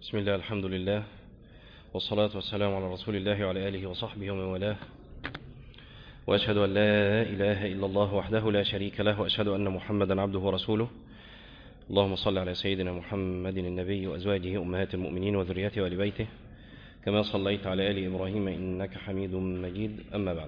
بسم الله الحمد لله والصلاة والسلام على رسول الله وعلى آله وصحبه ومن والاه وأشهد أن لا إله إلا الله وحده لا شريك له وأشهد أن محمدا عبده ورسوله اللهم صل على سيدنا محمد النبي وأزواجه أمهات المؤمنين وذريته وآل بيته كما صليت على آل إبراهيم إنك حميد مجيد أما بعد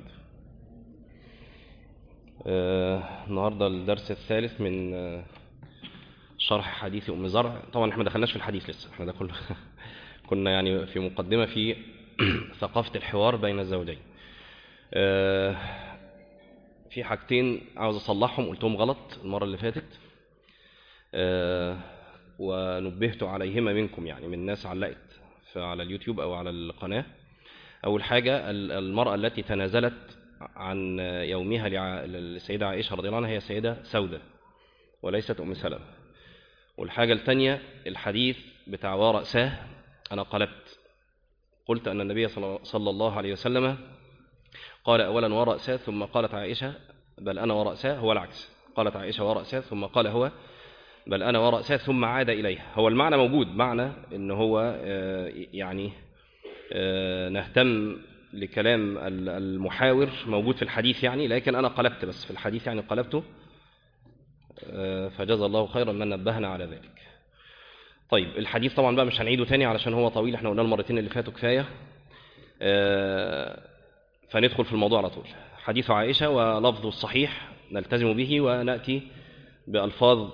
آه النهاردة الدرس الثالث من آه شرح حديث أم زرع طبعا احنا ما دخلناش في الحديث لسه احنا ده كله كنا يعني في مقدمة في ثقافة الحوار بين الزوجين آه في حاجتين عاوز أصلحهم قلتهم غلط المرة اللي فاتت آه ونبهت عليهما منكم يعني من ناس علقت على اليوتيوب أو على القناة أول حاجة المرأة التي تنازلت عن يومها للسيدة عائشة رضي الله عنها هي سيدة سودة وليست أم سلمة والحاجة الثانية الحديث بتاع ورأساه أنا قلبت قلت أن النبي صلى الله عليه وسلم قال أولا ورأساه ثم قالت عائشة بل أنا ورأساه هو العكس قالت عائشة ورأساه ثم قال هو بل أنا ورأساه ثم عاد إليه هو المعنى موجود معنى أنه هو يعني نهتم لكلام المحاور موجود في الحديث يعني لكن أنا قلبت بس في الحديث يعني قلبته فجزا الله خيرا من نبهنا على ذلك طيب الحديث طبعا بقى مش هنعيده تاني علشان هو طويل احنا قلنا المرتين اللي فاتوا كفاية فندخل في الموضوع على طول حديث عائشة ولفظه الصحيح نلتزم به ونأتي بألفاظ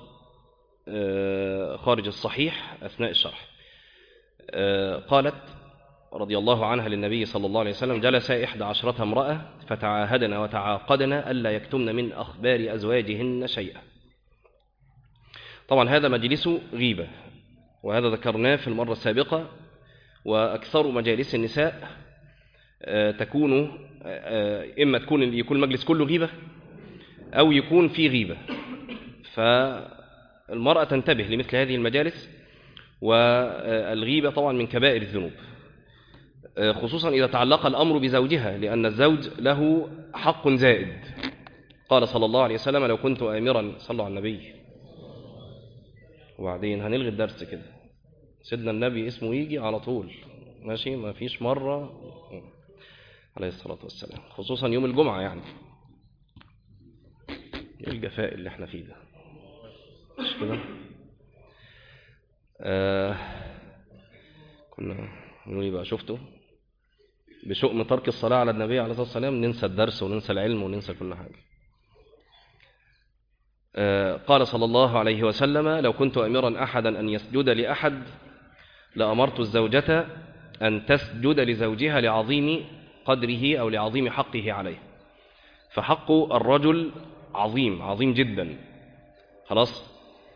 خارج الصحيح أثناء الشرح قالت رضي الله عنها للنبي صلى الله عليه وسلم جلس إحدى عشرة امرأة فتعاهدن وتعاقدن ألا يكتمن من أخبار أزواجهن شيئا طبعا هذا مجلس غيبة وهذا ذكرناه في المرة السابقة وأكثر مجالس النساء تكون إما تكون يكون المجلس كله غيبة أو يكون فيه غيبة فالمرأة تنتبه لمثل هذه المجالس والغيبة طبعا من كبائر الذنوب خصوصا إذا تعلق الأمر بزوجها لأن الزوج له حق زائد قال صلى الله عليه وسلم لو كنت آمرا صلوا على النبي وبعدين هنلغي الدرس كده سيدنا النبي اسمه يجي على طول ماشي ما فيش مرة عليه الصلاة والسلام خصوصا يوم الجمعة يعني الجفاء اللي احنا فيه ده مش كده آه كنا نقول بقى شفتوا بشؤم ترك الصلاة على النبي عليه الصلاة والسلام ننسى الدرس وننسى العلم وننسى كل حاجة قال صلى الله عليه وسلم لو كنت أمرا أحدا أن يسجد لأحد لأمرت الزوجة أن تسجد لزوجها لعظيم قدره أو لعظيم حقه عليه فحق الرجل عظيم عظيم جدا خلاص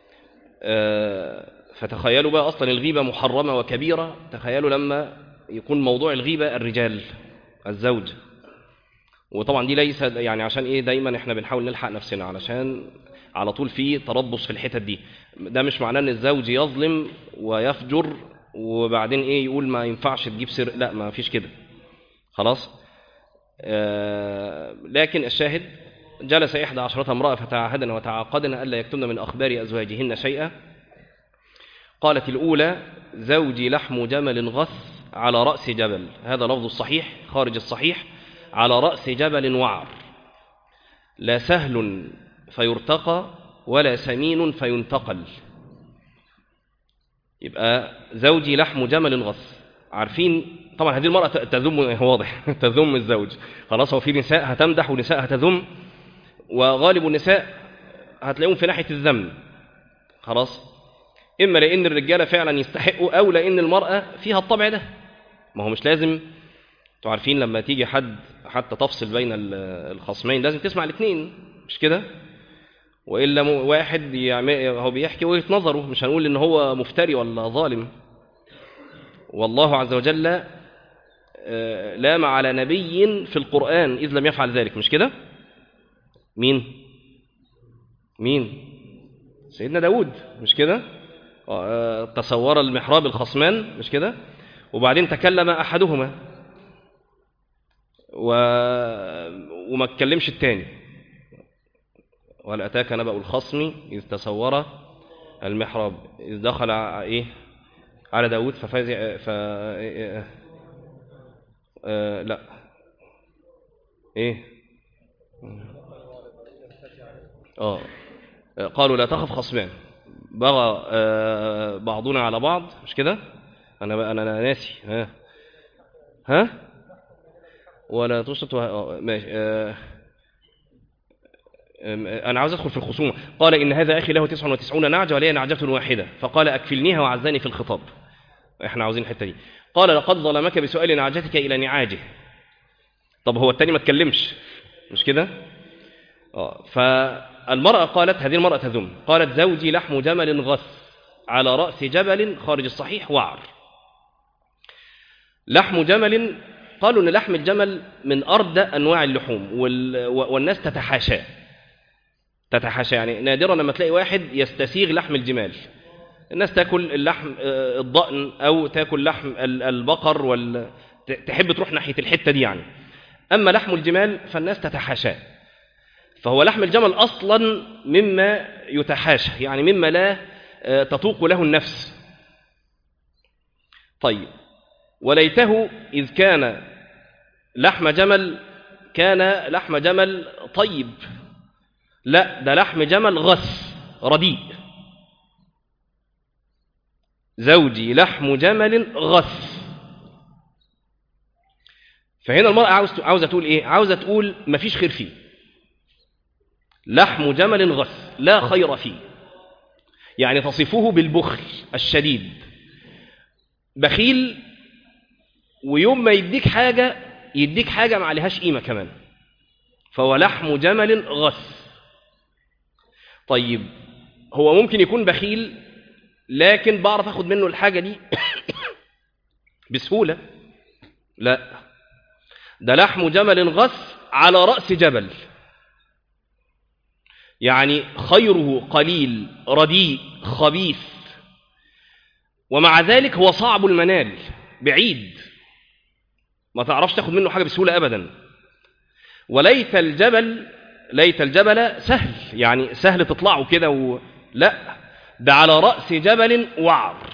فتخيلوا بقى أصلا الغيبة محرمة وكبيرة تخيلوا لما يكون موضوع الغيبة الرجال الزوج وطبعا دي ليس يعني عشان ايه دايما احنا بنحاول نلحق نفسنا علشان على طول في تربص في الحتت دي ده مش معناه ان الزوج يظلم ويفجر وبعدين ايه يقول ما ينفعش تجيب سر لا ما فيش كده خلاص آه لكن الشاهد جلس إحدى عشرة امرأة فتعاهدن وتعاقدن ألا يكتمن من أخبار أزواجهن شيئا قالت الأولى زوجي لحم جمل غث على رأس جبل هذا لفظ الصحيح خارج الصحيح على رأس جبل وعر لا سهل فيرتقى ولا سمين فينتقل يبقى زوجي لحم جمل غث عارفين طبعا هذه المرأة تذم واضح تذم الزوج خلاص هو في نساء هتمدح ونساء هتذم وغالب النساء هتلاقيهم في ناحية الذم خلاص إما لأن الرجالة فعلا يستحقوا أو لأن المرأة فيها الطبع ده ما هو مش لازم انتوا عارفين لما تيجي حد حتى تفصل بين الخصمين لازم تسمع الاثنين مش كده والا واحد يعمل هو بيحكي وجهه نظره مش هنقول ان هو مفتري ولا ظالم والله عز وجل لام على نبي في القرآن إذ لم يفعل ذلك مش كده مين مين سيدنا داود مش كده تصور المحراب الخصمان مش كده وبعدين تكلم أحدهما و... وما اتكلمش التاني وهل أتاك نبأ الخصم إذ تصور المحراب إذ دخل إيه على داود ففاز ف آه لا ايه اه قالوا لا تخف خصمان بغى آه بعضنا على بعض مش كده انا انا انا ناسي ها ها ولا تشطط وه... ماشي آه أنا عاوز أدخل في الخصومة قال إن هذا أخي له 99 نعجة ولي نعجة واحدة فقال أكفلنيها وعزاني في الخطاب إحنا عاوزين الحتة دي قال لقد ظلمك بسؤال نعجتك إلى نعاجه طب هو التاني ما تكلمش مش كده آه فالمرأة قالت هذه المرأة تذم قالت زوجي لحم جمل غث على رأس جبل خارج الصحيح وعر لحم جمل قالوا ان لحم الجمل من اردى انواع اللحوم والناس تتحاشاه تتحاشى يعني نادرا لما تلاقي واحد يستسيغ لحم الجمال الناس تاكل اللحم الضأن او تاكل لحم البقر وال... تحب تروح ناحيه الحته دي يعني اما لحم الجمال فالناس تتحاشاه فهو لحم الجمل اصلا مما يتحاشى يعني مما لا تطوق له النفس طيب وليته إذ كان لحم جمل كان لحم جمل طيب لا ده لحم جمل غث رديء زوجي لحم جمل غث فهنا المرأة عاوز عاوزة تقول إيه عاوزة تقول مفيش خير فيه لحم جمل غث لا خير فيه يعني تصفه بالبخل الشديد بخيل ويوم ما يديك حاجة يديك حاجة ما عليهاش قيمة كمان فهو لحم جمل غث طيب هو ممكن يكون بخيل لكن بعرف اخد منه الحاجة دي بسهولة لا ده لحم جمل غث على رأس جبل يعني خيره قليل رديء خبيث ومع ذلك هو صعب المنال بعيد ما تعرفش تاخد منه حاجة بسهولة أبدا وليت الجبل ليت الجبل سهل يعني سهل تطلعه كده و... لا ده على رأس جبل وعر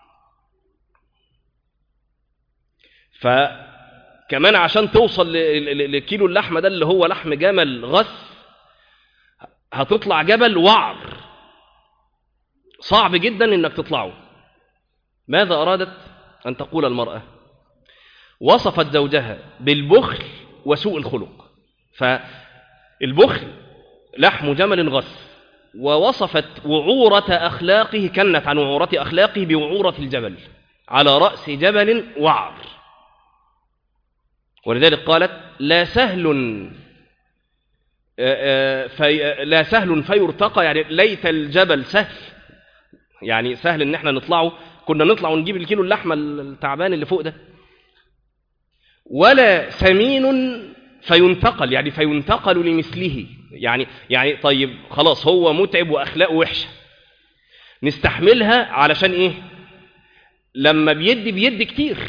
فكمان عشان توصل لكيلو اللحمة ده اللي هو لحم جمل غث هتطلع جبل وعر صعب جدا انك تطلعه ماذا أرادت أن تقول المرأة وصفت زوجها بالبخل وسوء الخلق فالبخل لحم جمل غث ووصفت وعورة أخلاقه كنت عن وعورة أخلاقه بوعورة الجبل على رأس جبل وعر ولذلك قالت لا سهل في لا سهل فيرتقى يعني ليت الجبل سهل يعني سهل ان احنا نطلعه كنا نطلع ونجيب الكيلو اللحمه التعبان اللي فوق ده ولا سمين فينتقل يعني فينتقل لمثله يعني يعني طيب خلاص هو متعب واخلاقه وحشه نستحملها علشان ايه لما بيدي بيدي كتير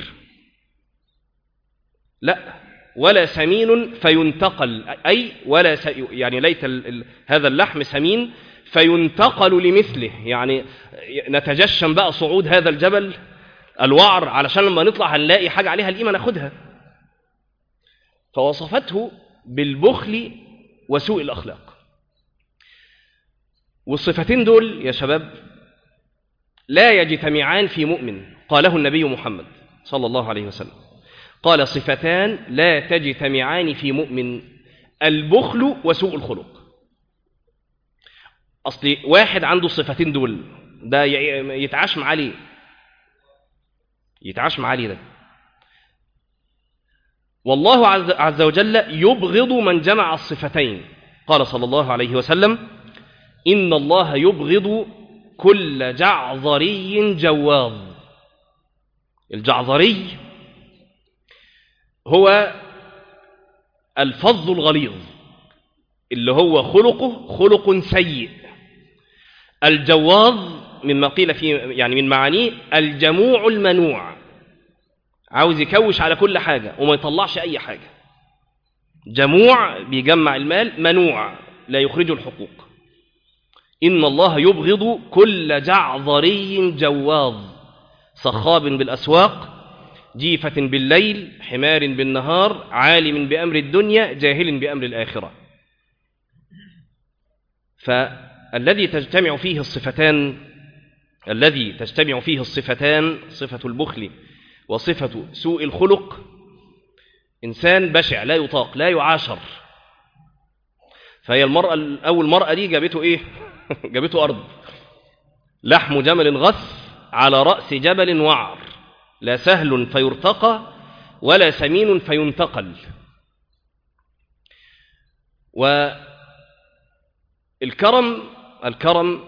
لا ولا سمين فينتقل اي ولا س... يعني ليت ال... ال... هذا اللحم سمين فينتقل لمثله يعني نتجشم بقى صعود هذا الجبل الوعر علشان لما نطلع هنلاقي حاجه عليها القيمه ناخدها فوصفته بالبخل وسوء الأخلاق والصفتين دول يا شباب لا يجتمعان في مؤمن قاله النبي محمد صلى الله عليه وسلم قال صفتان لا تجتمعان في مؤمن البخل وسوء الخلق أصل واحد عنده الصفتين دول ده يتعاش مع ليه يتعاش مع ليه ده والله عز وجل يبغض من جمع الصفتين قال صلى الله عليه وسلم إن الله يبغض كل جعظري جواظ الجعظري هو الفظ الغليظ اللي هو خلقه خلق سيء الجواظ مما قيل في يعني من معانيه الجموع المنوع عاوز يكوش على كل حاجة وما يطلعش أي حاجة جموع بيجمع المال منوع لا يخرج الحقوق إن الله يبغض كل جعظري جواظ صخاب بالأسواق جيفة بالليل حمار بالنهار عالم بأمر الدنيا جاهل بأمر الآخرة فالذي تجتمع فيه الصفتان الذي تجتمع فيه الصفتان صفة البخل وصفة سوء الخلق إنسان بشع لا يطاق لا يعاشر فهي المرأة أول مرأة دي جابته إيه جابته أرض لحم جمل غث على رأس جبل وعر لا سهل فيرتقى ولا سمين فينتقل والكرم الكرم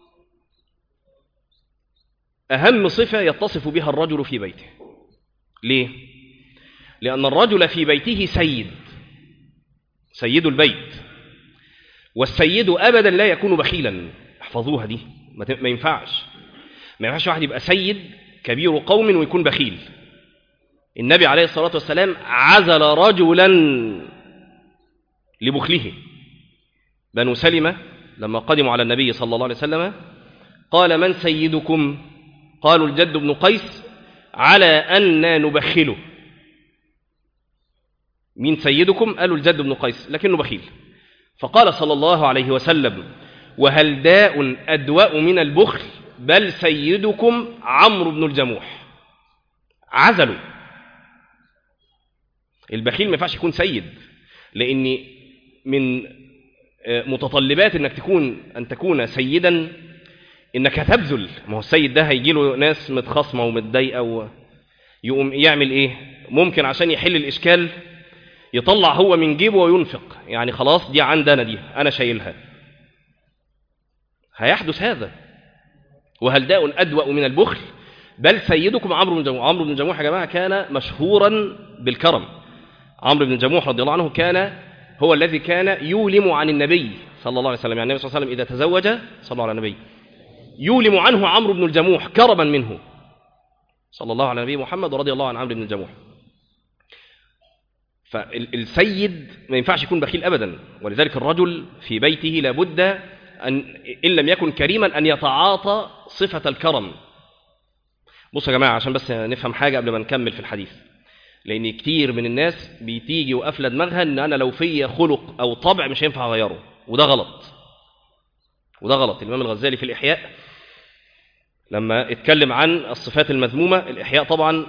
أهم صفة يتصف بها الرجل في بيته ليه؟ لأن الرجل في بيته سيد سيد البيت والسيد أبدا لا يكون بخيلا احفظوها دي ما ينفعش ما ينفعش واحد يبقى سيد كبير قوم ويكون بخيل النبي عليه الصلاة والسلام عزل رجلا لبخله بنو سلمة لما قدموا على النبي صلى الله عليه وسلم قال من سيدكم قالوا الجد بن قيس على أن نبخله مين سيدكم قالوا الجد بن قيس لكنه بخيل فقال صلى الله عليه وسلم وهل داء أدواء من البخل بل سيدكم عمرو بن الجموح عزلوا البخيل ما ينفعش يكون سيد لأن من متطلبات انك تكون ان تكون سيدا انك هتبذل ما هو السيد ده هيجي له ناس متخاصمه ومتضايقه و... يقوم يعمل ايه ممكن عشان يحل الاشكال يطلع هو من جيبه وينفق يعني خلاص دي عندنا دي انا شايلها هيحدث هذا وهل داء ادوأ من البخل بل سيدكم عمرو بن جموح عمرو بن جموح يا جماعه كان مشهورا بالكرم عمرو بن جموح رضي الله عنه كان هو الذي كان يولم عن النبي صلى الله عليه وسلم يعني النبي صلى الله عليه وسلم إذا تزوج صلى الله على النبي يولم عنه عمرو بن الجموح كرما منه صلى الله على نبي محمد ورضي الله عن عمرو بن الجموح فالسيد ما ينفعش يكون بخيل أبدا ولذلك الرجل في بيته لابد أن إن لم يكن كريما أن يتعاطى صفة الكرم بصوا يا جماعة عشان بس نفهم حاجة قبل ما نكمل في الحديث لان كتير من الناس بتيجي وقافله دماغها ان انا لو فيا خلق او طبع مش هينفع اغيره وده غلط وده غلط الامام الغزالي في الاحياء لما اتكلم عن الصفات المذمومه الاحياء طبعا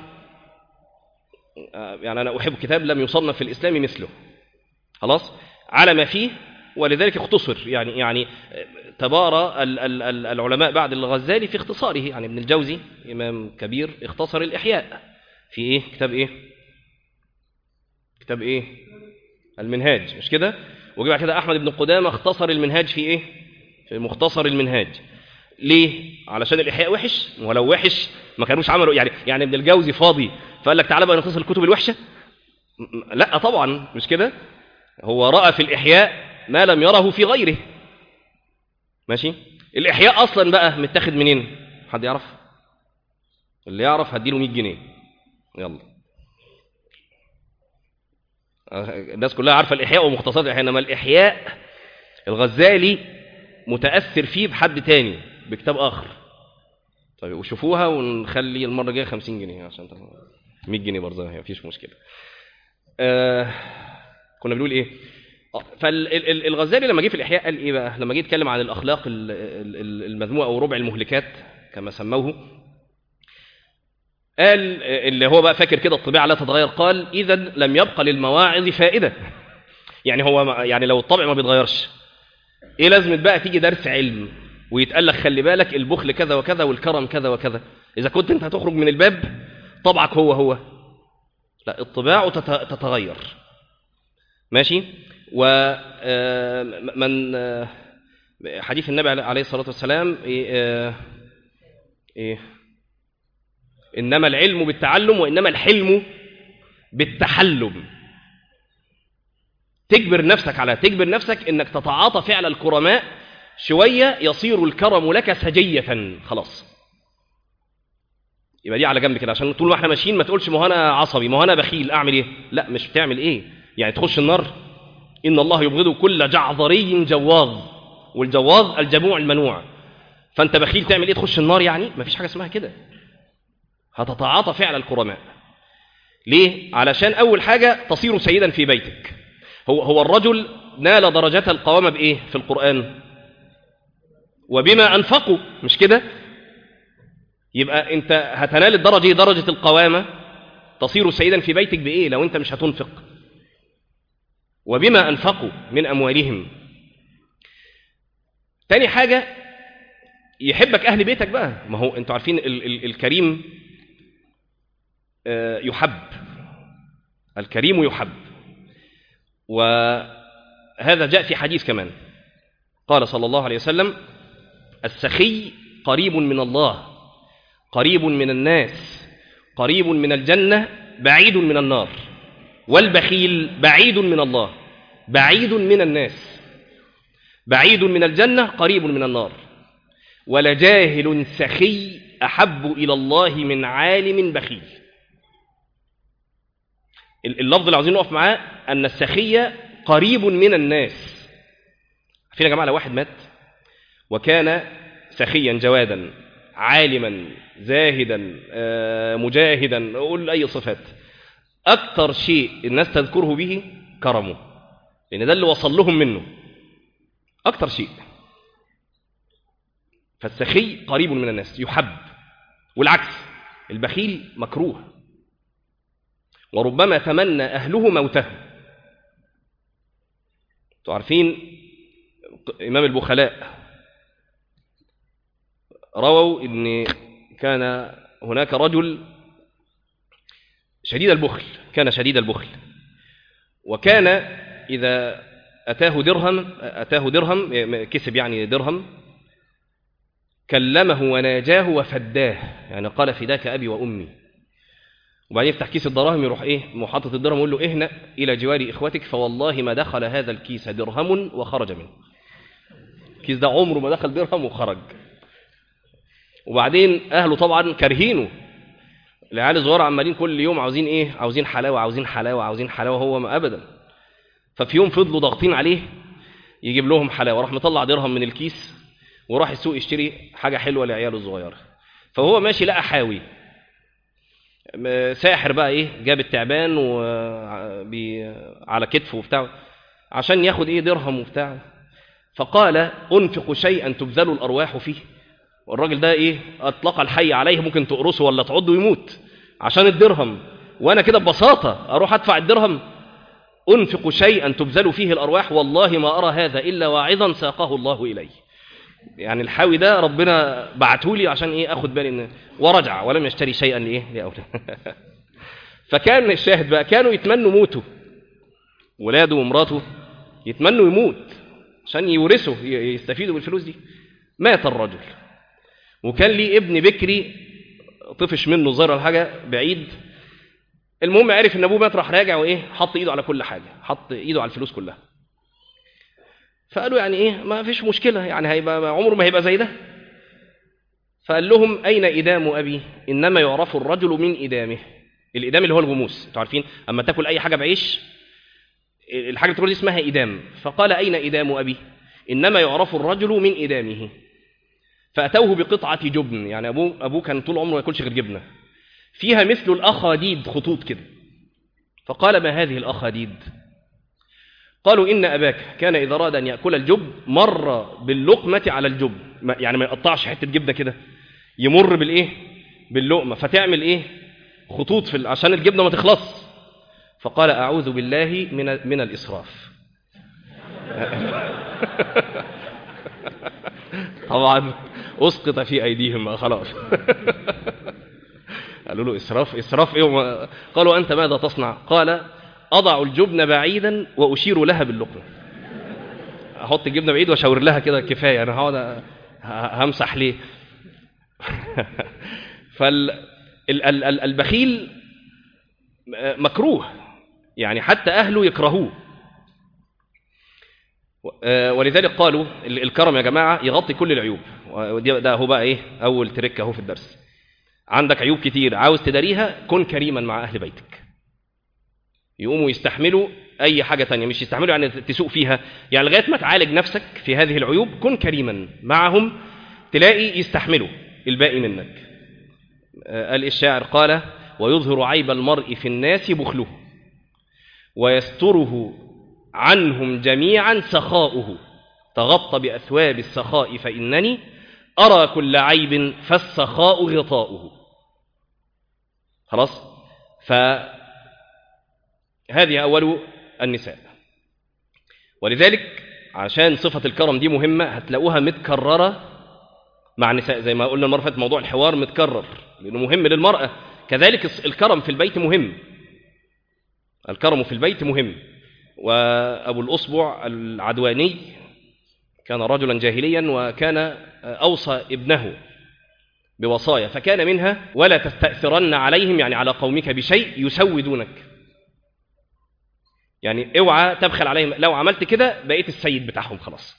يعني انا احب كتاب لم يصنف في الاسلام مثله خلاص على ما فيه ولذلك اختصر يعني يعني تبارى العلماء بعد الغزالي في اختصاره يعني ابن الجوزي امام كبير اختصر الاحياء في ايه كتاب ايه كتاب ايه المنهاج مش كده وجي بعد كده احمد بن قدامه اختصر المنهاج في ايه في مختصر المنهاج ليه علشان الاحياء وحش ولو وحش ما كانوش عملوا يعني يعني ابن الجوزي فاضي فقال لك تعالى بقى نختصر الكتب الوحشه لا طبعا مش كده هو راى في الاحياء ما لم يره في غيره ماشي الاحياء اصلا بقى متاخد منين حد يعرف اللي يعرف هديله 100 جنيه يلا الناس كلها عارفه الاحياء ومختصرات الاحياء انما الاحياء الغزالي متاثر فيه بحد تاني بكتاب اخر طيب وشوفوها ونخلي المره الجايه 50 جنيه عشان 100 جنيه برضه مفيش مشكله آه كنا بنقول ايه فالغزالي لما جه في الاحياء قال ايه بقى لما جه يتكلم عن الاخلاق المذمومه او ربع المهلكات كما سموه قال اللي هو بقى فاكر كده الطبيعه لا تتغير قال اذا لم يبقى للمواعظ فائده يعني هو يعني لو الطبع ما بيتغيرش ايه لازمه بقى تيجي درس علم ويتقال لك خلي بالك البخل كذا وكذا والكرم كذا وكذا اذا كنت انت هتخرج من الباب طبعك هو هو لا الطباع تتغير ماشي ومن حديث النبي عليه الصلاه والسلام ايه, إيه إنما العلم بالتعلم وإنما الحلم بالتحلم تجبر نفسك على تجبر نفسك إنك تتعاطى فعل الكرماء شوية يصير الكرم لك سجية خلاص يبقى دي على جنب كده عشان طول ما احنا ماشيين ما تقولش ما هو انا عصبي ما هو انا بخيل اعمل ايه لا مش بتعمل ايه يعني تخش النار ان الله يبغض كل جعظري جواظ والجواظ الجموع المنوع فانت بخيل تعمل ايه تخش النار يعني ما فيش حاجه اسمها كده هتتعاطى فعل الكرماء ليه علشان اول حاجه تصير سيدا في بيتك هو هو الرجل نال درجات القوامه بايه في القران وبما انفقوا مش كده يبقى انت هتنال الدرجه دي درجه القوامه تصير سيدا في بيتك بايه لو انت مش هتنفق وبما انفقوا من اموالهم تاني حاجه يحبك اهل بيتك بقى ما هو انتوا عارفين ال ال الكريم آه، يحب الكريم يحب وهذا جاء في حديث كمان قال صلى الله عليه وسلم السخي قريب من الله قريب من الناس قريب من الجنة بعيد من النار والبخيل بعيد من الله بعيد من الناس بعيد من الجنة قريب من النار ولجاهل سخي أحب إلى الله من عالم بخيل اللفظ اللي عاوزين نقف معاه أن السخي قريب من الناس فينا يا جماعة لو واحد مات وكان سخيا جوادا عالما زاهدا آه، مجاهدا قول أي صفات أكثر شيء الناس تذكره به كرمه لأن ده اللي وصل لهم منه أكثر شيء فالسخي قريب من الناس يحب والعكس البخيل مكروه وربما تمنى أهله موته تعرفين إمام البخلاء رووا أن كان هناك رجل شديد البخل كان شديد البخل وكان إذا أتاه درهم أتاه درهم كسب يعني درهم كلمه وناجاه وفداه يعني قال فداك أبي وأمي وبعدين يفتح كيس الدراهم يروح إيه محطة الدرهم يقول له اهنأ إلى جوار إخوتك فوالله ما دخل هذا الكيس درهم وخرج منه الكيس ده عمره ما دخل درهم وخرج وبعدين أهله طبعا كارهينه العيال الصغار عمالين كل يوم عاوزين ايه عاوزين حلاوه عاوزين حلاوه عاوزين حلاوه هو ما ابدا ففي يوم فضلوا ضاغطين عليه يجيب لهم حلاوه راح مطلع درهم من الكيس وراح السوق يشتري حاجه حلوه لعياله الصغيره فهو ماشي لقى حاوي ساحر بقى ايه جاب التعبان و على كتفه وبتاع عشان ياخد ايه درهم وبتاع فقال انفق شيئا تبذل الارواح فيه والراجل ده ايه اطلق الحي عليه ممكن تقرصه ولا تعضه ويموت عشان الدرهم وانا كده ببساطه اروح ادفع الدرهم انفق شيئا تبذل فيه الارواح والله ما ارى هذا الا واعظا ساقه الله الي يعني الحاوي ده ربنا بعته لي عشان ايه اخد بالي ان ورجع ولم يشتري شيئا لايه لاولاده فكان الشاهد بقى كانوا يتمنوا موته ولاده ومراته يتمنوا يموت عشان يورثوا يستفيدوا بالفلوس دي مات الرجل وكان لي ابن بكري طفش منه صغير ولا حاجه بعيد المهم عرف ان ابوه مات راح راجع وايه حط ايده على كل حاجه حط ايده على الفلوس كلها فقالوا يعني ايه ما فيش مشكله يعني هيبقى عمره ما هيبقى زي ده فقال لهم اين ادام ابي انما يعرف الرجل من ادامه الادام اللي هو الغموس انتوا عارفين اما تاكل اي حاجه بعيش الحاجه اللي بتقول دي اسمها ادام فقال اين ادام ابي انما يعرف الرجل من ادامه فأتوه بقطعة جبن يعني أبوه, أبوه كان طول عمره ما ياكلش غير جبنة فيها مثل الأخاديد خطوط كده فقال ما هذه الأخاديد قالوا إن أباك كان إذا أراد أن يأكل الجبن مر باللقمة على الجبن يعني ما يقطعش حتة جبنة كده يمر بالإيه باللقمة فتعمل إيه خطوط في عشان الجبنة ما تخلص فقال أعوذ بالله من من الإسراف طبعا اسقط في ايديهم خلاص قالوا له اسراف اسراف ايه قالوا انت ماذا تصنع قال اضع الجبن بعيدا واشير لها باللقمه احط الجبنه بعيد واشاور لها كده كفايه انا هقعد همسح ليه فالبخيل مكروه يعني حتى اهله يكرهوه ولذلك قالوا الكرم يا جماعة يغطي كل العيوب ده هو بقى إيه أول ترك أهو في الدرس عندك عيوب كتير عاوز تداريها كن كريما مع أهل بيتك يقوموا يستحملوا أي حاجة تانية مش يستحملوا يعني تسوق فيها يعني لغاية ما تعالج نفسك في هذه العيوب كن كريما معهم تلاقي يستحملوا الباقي منك قال الشاعر قال ويظهر عيب المرء في الناس بخله ويستره عنهم جميعا سخاؤه تغطى بأثواب السخاء فإنني أرى كل عيب فالسخاء غطاؤه خلاص فهذه أول النساء ولذلك عشان صفة الكرم دي مهمة هتلاقوها متكررة مع النساء زي ما قلنا المرة فاتت موضوع الحوار متكرر لأنه مهم للمرأة كذلك الكرم في البيت مهم الكرم في البيت مهم وأبو الأصبع العدواني كان رجلا جاهليا وكان أوصى ابنه بوصايا فكان منها ولا تستأثرن عليهم يعني على قومك بشيء يسودونك يعني اوعى تبخل عليهم لو عملت كده بقيت السيد بتاعهم خلاص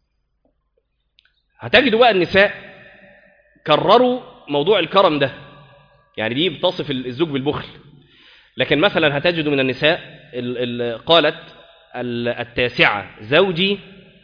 هتجدوا بقى النساء كرروا موضوع الكرم ده يعني دي بتصف الزوج بالبخل لكن مثلا هتجد من النساء ال ال قالت التاسعة زوجي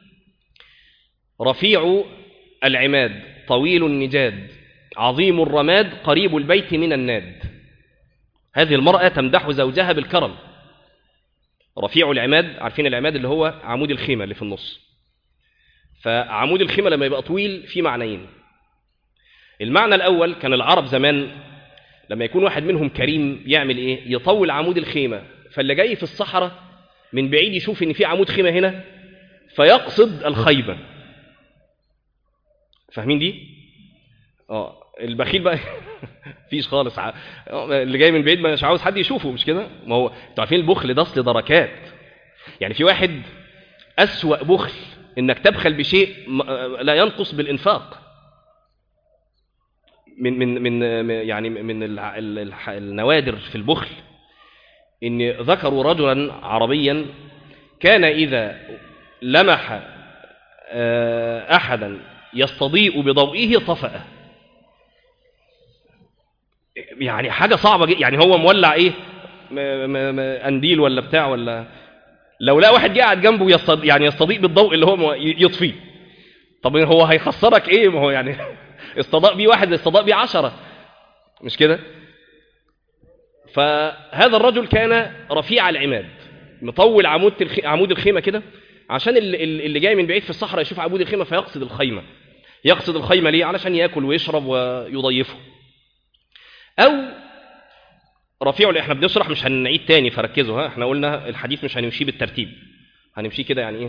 رفيع العماد طويل النجاد عظيم الرماد قريب البيت من الناد هذه المرأة تمدح زوجها بالكرم رفيع العماد عارفين العماد اللي هو عمود الخيمة اللي في النص فعمود الخيمة لما يبقى طويل في معنيين المعنى الأول كان العرب زمان لما يكون واحد منهم كريم يعمل إيه يطول عمود الخيمة فاللي جاي في الصحراء من بعيد يشوف إن في عمود خيمة هنا فيقصد الخيبة فاهمين دي؟ اه البخيل بقى فيش خالص ع... اللي جاي من بعيد مش عاوز حد يشوفه مش كده ما هو انتوا عارفين البخل ده اصل دركات يعني في واحد أسوأ بخل انك تبخل بشيء لا ينقص بالانفاق من من من يعني من النوادر في البخل ان ذكروا رجلا عربيا كان اذا لمح احدا يستضيء بضوئه طفأ يعني حاجة صعبة جدا يعني هو مولع ايه انديل ولا بتاع ولا لو لا واحد قاعد جنبه يستض... يعني يستضيء بالضوء اللي هو يطفيه طب هو هيخسرك ايه ما هو يعني استضاء بيه واحد استضاء بيه عشرة مش كده فهذا الرجل كان رفيع العماد مطول عمود الخ... عمود الخيمة كده عشان اللي, اللي جاي من بعيد في الصحراء يشوف عمود الخيمة فيقصد الخيمة يقصد الخيمة ليه علشان يأكل ويشرب ويضيفه أو رفيع احنا بنشرح مش هنعيد تاني فركزوا ها احنا قلنا الحديث مش هنمشيه بالترتيب هنمشيه كده يعني ايه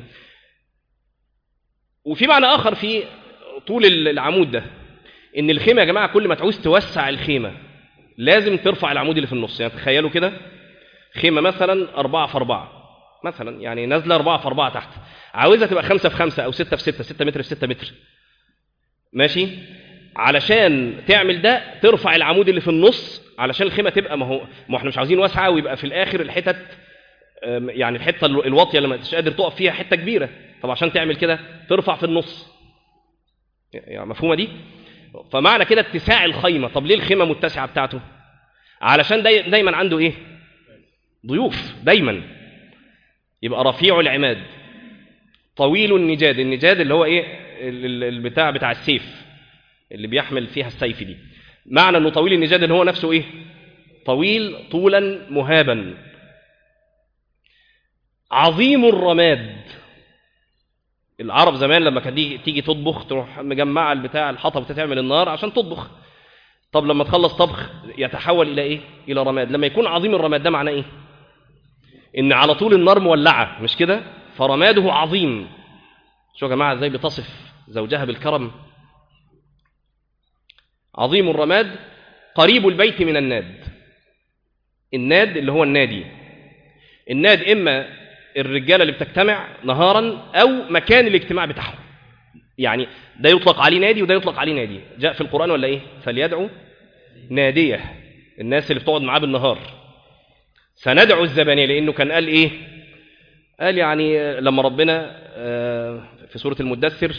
وفي معنى آخر في طول العمود ده ان الخيمة يا جماعة كل ما تعوز توسع الخيمة لازم ترفع العمود اللي في النص يعني تخيلوا كده خيمة مثلا أربعة في أربعة مثلا يعني نازلة أربعة في أربعة تحت عاوزها تبقى خمسة في خمسة أو ستة في ستة ستة متر في ستة متر ماشي علشان تعمل ده ترفع العمود اللي في النص علشان الخيمة تبقى ما هو ما احنا مش عاوزين واسعة ويبقى في الآخر الحتت يعني الحتة الواطية اللي مش قادر تقف فيها حتة كبيرة طب عشان تعمل كده ترفع في النص يعني مفهومة دي فمعنى كده اتساع الخيمة طب ليه الخيمة متسعة بتاعته علشان داي دايما عنده ايه ضيوف دايما يبقى رفيع العماد طويل النجاد النجاد اللي هو ايه البتاع بتاع السيف اللي بيحمل فيها السيف دي معنى انه طويل النجاد اللي هو نفسه ايه طويل طولا مهابا عظيم الرماد العرب زمان لما كانت تيجي تطبخ تروح مجمعه البتاع الحطب تعمل النار عشان تطبخ طب لما تخلص طبخ يتحول الى ايه الى رماد لما يكون عظيم الرماد ده معناه ايه ان على طول النار مولعه مش كده فرماده عظيم شو يا جماعه ازاي بتصف زوجها بالكرم عظيم الرماد قريب البيت من الناد الناد اللي هو النادي الناد اما الرجاله اللي بتجتمع نهارا او مكان الاجتماع بتاعهم يعني ده يطلق عليه نادي وده يطلق عليه نادي جاء في القران ولا ايه فليدعو ناديه الناس اللي بتقعد معاه بالنهار سندعو الزبانيه لانه كان قال ايه قال يعني لما ربنا في سوره المدثر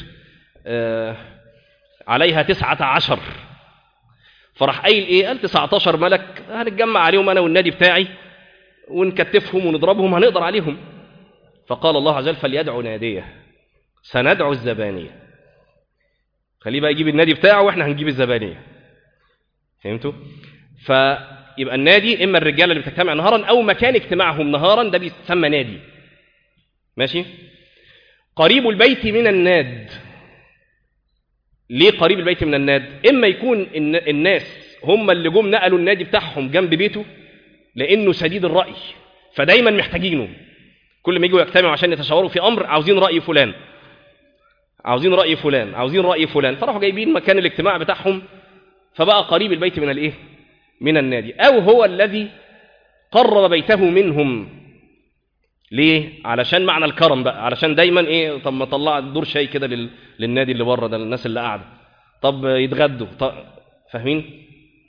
عليها تسعة عشر فراح قايل ايه قال 19 ملك هنتجمع عليهم انا والنادي بتاعي ونكتفهم ونضربهم هنقدر عليهم فقال الله عز وجل فليدعو ناديه سندعو الزبانيه خليه بقى يجيب النادي بتاعه واحنا هنجيب الزبانيه فهمتوا فيبقى النادي اما الرجاله اللي بتجتمع نهارا او مكان اجتماعهم نهارا ده بيسمى نادي ماشي قريب البيت من الناد ليه قريب البيت من الناد اما يكون الن- الناس هم اللي جم نقلوا النادي بتاعهم جنب بيته لانه شديد الراي فدايما محتاجينه كل ما يجوا يجتمعوا عشان يتشاوروا في امر عاوزين راي فلان عاوزين راي فلان عاوزين راي فلان فراحوا جايبين مكان الاجتماع بتاعهم فبقى قريب البيت من الايه من النادي او هو الذي قرب بيته منهم ليه علشان معنى الكرم بقى علشان دايما ايه طب ما طلع دور شاي كده لل... للنادي اللي بره ده للناس اللي قاعده طب يتغدوا طب فاهمين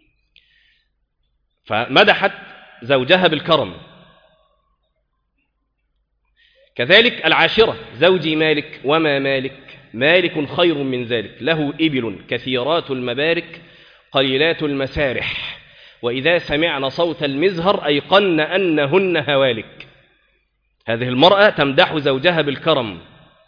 فمدحت زوجها بالكرم كذلك العاشرة زوجي مالك وما مالك مالك خير من ذلك له إبل كثيرات المبارك قليلات المسارح وإذا سمعن صوت المزهر أيقن أنهن هوالك هذه المرأة تمدح زوجها بالكرم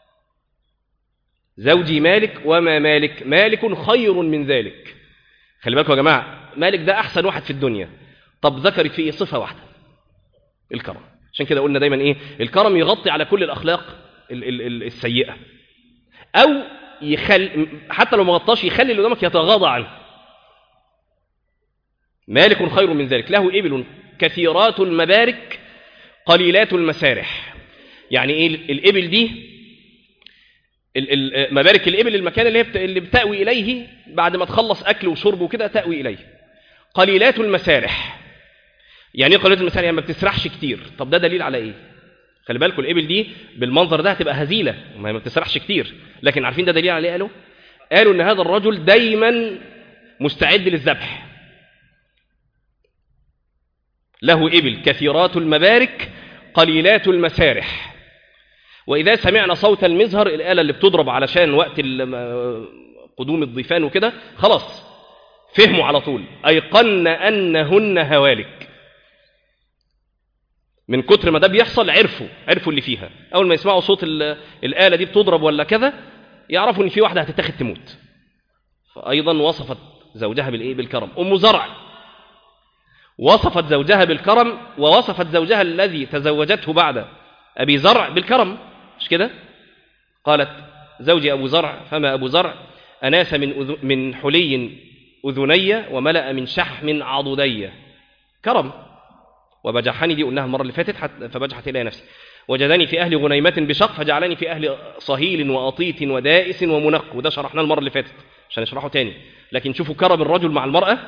زوجي مالك وما مالك مالك خير من ذلك خلي بالكم يا جماعة مالك ده أحسن واحد في الدنيا طب ذكرت فيه صفة واحدة الكرم عشان كده قلنا دايما إيه الكرم يغطي على كل الأخلاق ال- ال- ال- السيئة أو يخل حتى لو ما غطاش يخلي اللي قدامك يتغاضى عنه مالك خير من ذلك له إبل كثيرات المبارك قليلات المسارح يعني ايه الابل دي ال- ال- مبارك الابل المكان اللي هي بت- اللي بتأوي اليه بعد ما تخلص اكل وشرب وكده تأوي اليه قليلات المسارح يعني ايه قليلات المسارح يعني ما بتسرحش كتير طب ده دليل على ايه خلي بالكم الابل دي بالمنظر ده هتبقى هزيله ما هي ما بتسرحش كتير لكن عارفين ده دليل على ايه قالوا قالوا ان هذا الرجل دايما مستعد للذبح له إبل كثيرات المبارك قليلات المسارح وإذا سمعنا صوت المزهر الآلة اللي بتضرب علشان وقت ال- قدوم الضيفان وكده خلاص فهموا على طول أيقن أنهن هوالك من كتر ما ده بيحصل عرفوا عرفوا اللي فيها أول ما يسمعوا صوت ال- الآلة دي بتضرب ولا كذا يعرفوا إن في واحدة هتتاخد تموت فأيضا وصفت زوجها بالإيه بالكرم أم زرع وصفت زوجها بالكرم ووصفت زوجها الذي تزوجته بعد أبي زرع بالكرم مش كده قالت زوجي أبو زرع فما أبو زرع أناس من, أذ... من حلي أذني وملأ من شحم عضدي كرم وبجحني دي قلناها المرة اللي فاتت حتى فبجحت إلى نفسي وجدني في أهل غنيمة بشق فجعلني في أهل صهيل وأطيت ودائس ومنق وده شرحناه المرة اللي فاتت عشان نشرحه تاني لكن شوفوا كرم الرجل مع المرأة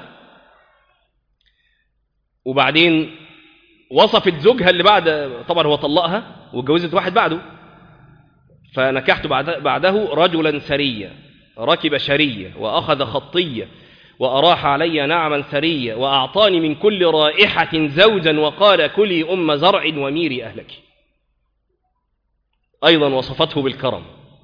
وبعدين وصفت زوجها اللي بعد طبعا هو طلقها واتجوزت واحد بعده فنكحت بعد بعده رجلا سريا ركب شرية وأخذ خطية وأراح علي نعما سريا وأعطاني من كل رائحة زوجا وقال كلي أم زرع وميري أهلك أيضا وصفته بالكرم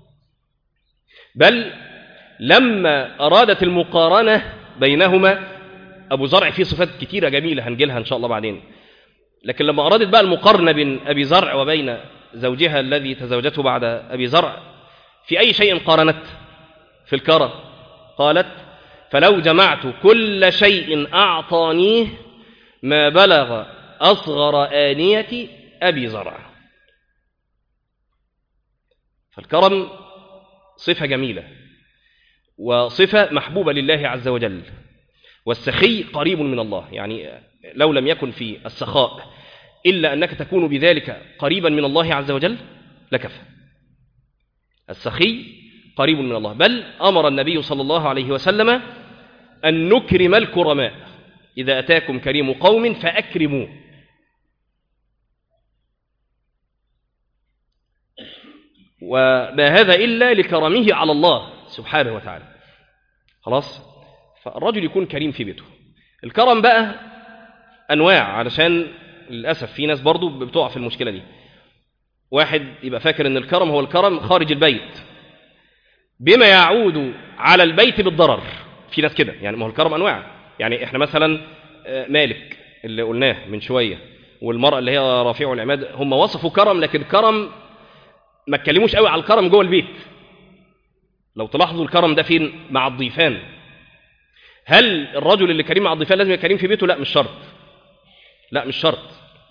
بل لما أرادت المقارنة بينهما أبو زرع فيه صفات كتيرة جميلة هنجيلها إن شاء الله بعدين لكن لما أرادت بقى المقارنة بين أبي زرع وبين زوجها الذي تزوجته بعد أبي زرع في أي شيء قارنت في الكرم قالت فلو جمعت كل شيء أعطانيه ما بلغ أصغر آنية أبي زرع فالكرم صفة جميلة وصفة محبوبة لله عز وجل والسخي قريب من الله يعني لو لم يكن في السخاء إلا أنك تكون بذلك قريبا من الله عز وجل لكفى السخي قريب من الله بل أمر النبي صلى الله عليه وسلم أن نكرم الكرماء إذا أتاكم كريم قوم فأكرموه وما هذا إلا لكرمه على الله سبحانه وتعالى خلاص فالرجل يكون كريم في بيته الكرم بقى أنواع علشان للأسف في ناس برضو بتقع في المشكلة دي واحد يبقى فاكر أن الكرم هو الكرم خارج البيت بما يعود على البيت بالضرر في ناس كده يعني ما هو الكرم أنواع يعني إحنا مثلا مالك اللي قلناه من شوية والمرأة اللي هي رافع العماد هم وصفوا كرم لكن كرم ما اتكلموش قوي على الكرم جوه البيت لو تلاحظوا الكرم ده فين مع الضيفان هل الرجل اللي كريم مع الضيفان لازم يبقى كريم في بيته لا مش شرط لا مش شرط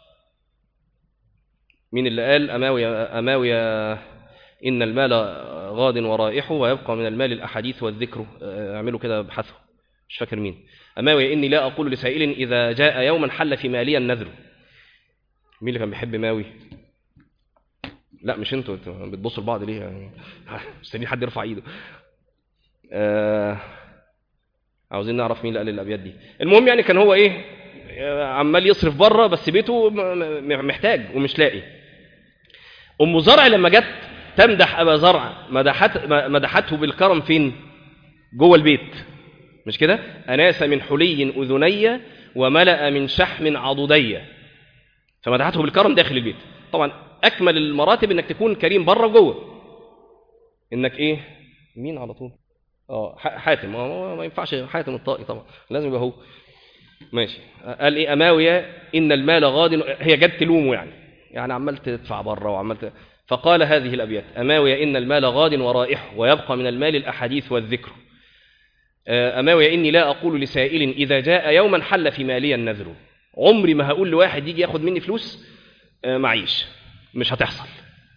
مين اللي قال أماوي أماوي إن المال غاد ورائحه ويبقى من المال الأحاديث والذكر اعملوا كده ابحثوا مش فاكر مين أماوي إني لا أقول لسائل إذا جاء يوما حل في مالي النذر مين اللي كان بيحب ماوي لا مش انتوا انتوا بتبصوا لبعض ليه يعني مستنيين حد يرفع ايده آه عاوزين نعرف مين اللي قال الابيات دي المهم يعني كان هو ايه عمال يصرف بره بس بيته محتاج ومش لاقي ام زرع لما جت تمدح ابا زرع مدحت مدحته بالكرم فين جوه البيت مش كده اناس من حلي اذني وملا من شحم عضدي فمدحته بالكرم داخل البيت طبعا اكمل المراتب انك تكون كريم بره وجوه انك ايه مين على طول اه حاتم ما, ما ينفعش حاتم الطائي طبعا لازم يبقى هو ماشي قال ايه اماويه ان المال غاد هي جت تلومه يعني يعني عمال تدفع بره وعمال ت... فقال هذه الابيات اماويه ان المال غاد ورائح ويبقى من المال الاحاديث والذكر اماويه اني لا اقول لسائل اذا جاء يوما حل في مالي النذر عمري ما هقول لواحد يجي ياخد مني فلوس معيش مش هتحصل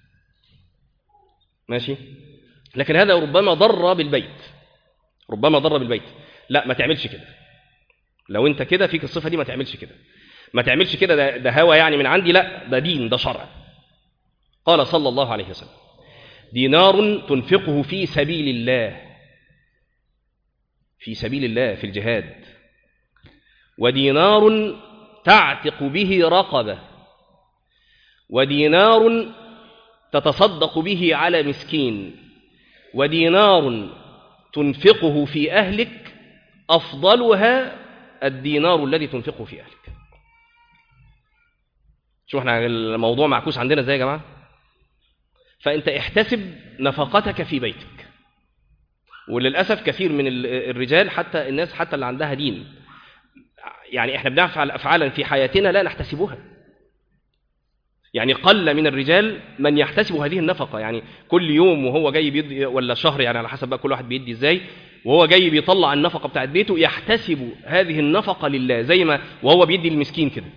ماشي لكن هذا ربما ضر بالبيت ربما ضر بالبيت لا ما تعملش كده لو انت كده فيك الصفه دي ما تعملش كده ما تعملش كده ده, ده هوى يعني من عندي لا ده دين ده شرع قال صلى الله عليه وسلم دينار تنفقه في سبيل الله في سبيل الله في الجهاد ودينار تعتق به رقبه ودينار تتصدق به على مسكين ودينار تنفقه في أهلك أفضلها الدينار الذي تنفقه في أهلك شوف احنا الموضوع معكوس عندنا ازاي يا جماعة فأنت احتسب نفقتك في بيتك وللأسف كثير من الرجال حتى الناس حتى اللي عندها دين يعني احنا بنفعل أفعالا في حياتنا لا نحتسبها يعني قل من الرجال من يحتسب هذه النفقة يعني كل يوم وهو جاي بيدي ولا شهر يعني على حسب بقى كل واحد بيدي ازاي وهو جاي بيطلع النفقة بتاعت بيته يحتسب هذه النفقة لله زي ما وهو بيدي المسكين كده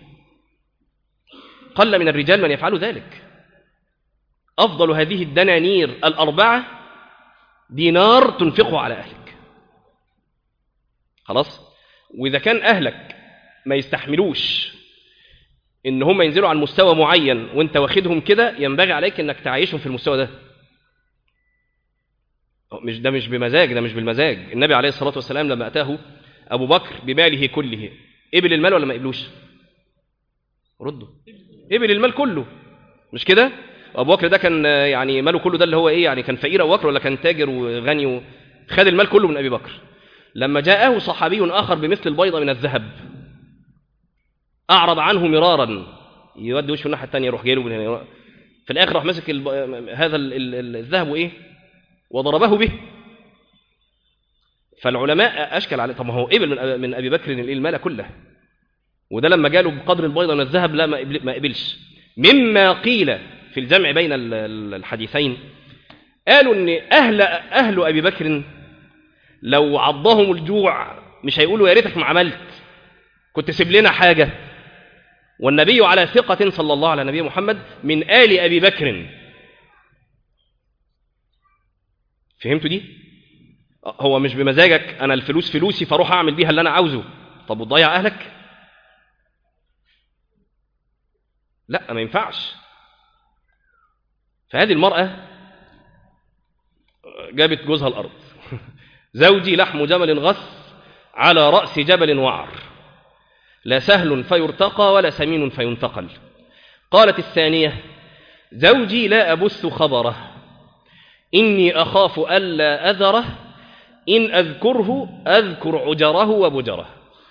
قل من الرجال من يفعل ذلك أفضل هذه الدنانير الأربعة دينار تنفقه على أهلك خلاص وإذا كان أهلك ما يستحملوش ان هم ينزلوا على مستوى معين وانت واخدهم كده ينبغي عليك انك تعيشهم في المستوى ده مش ده مش بمزاج ده مش بالمزاج النبي عليه الصلاه والسلام لما اتاه ابو بكر بماله كله قبل المال ولا ما قبلوش ردوا قبل المال كله مش كده ابو بكر ده كان يعني ماله كله ده اللي هو ايه يعني كان فقير ابو بكر ولا كان تاجر وغني و... خد المال كله من ابي بكر لما جاءه صحابي اخر بمثل البيضه من الذهب أعرض عنه مرارا يودي وشه الناحية الثانية يروح جايله من هنا في الآخر راح مسك الب... هذا الذهب وإيه وضربه به فالعلماء أشكل عليه طب ما هو قبل من, من أبي بكر المال كله وده لما جاله بقدر البيضة من الذهب لا ما قبلش مما قيل في الجمع بين الحديثين قالوا ان اهل اهل ابي بكر لو عضهم الجوع مش هيقولوا يا ريتك ما عملت كنت سيب لنا حاجه والنبي على ثقة صلى الله على نبي محمد من آل أبي بكر فهمتوا دي؟ هو مش بمزاجك أنا الفلوس فلوسي فاروح أعمل بيها اللي أنا عاوزه طب وتضيع أهلك؟ لا ما ينفعش فهذه المرأة جابت جوزها الأرض زوجي لحم جمل غث على رأس جبل وعر لا سهل فيرتقى ولا سمين فينتقل قالت الثانية زوجي لا أبث خبره إني أخاف ألا أذره إن أذكره أذكر عجره وبجره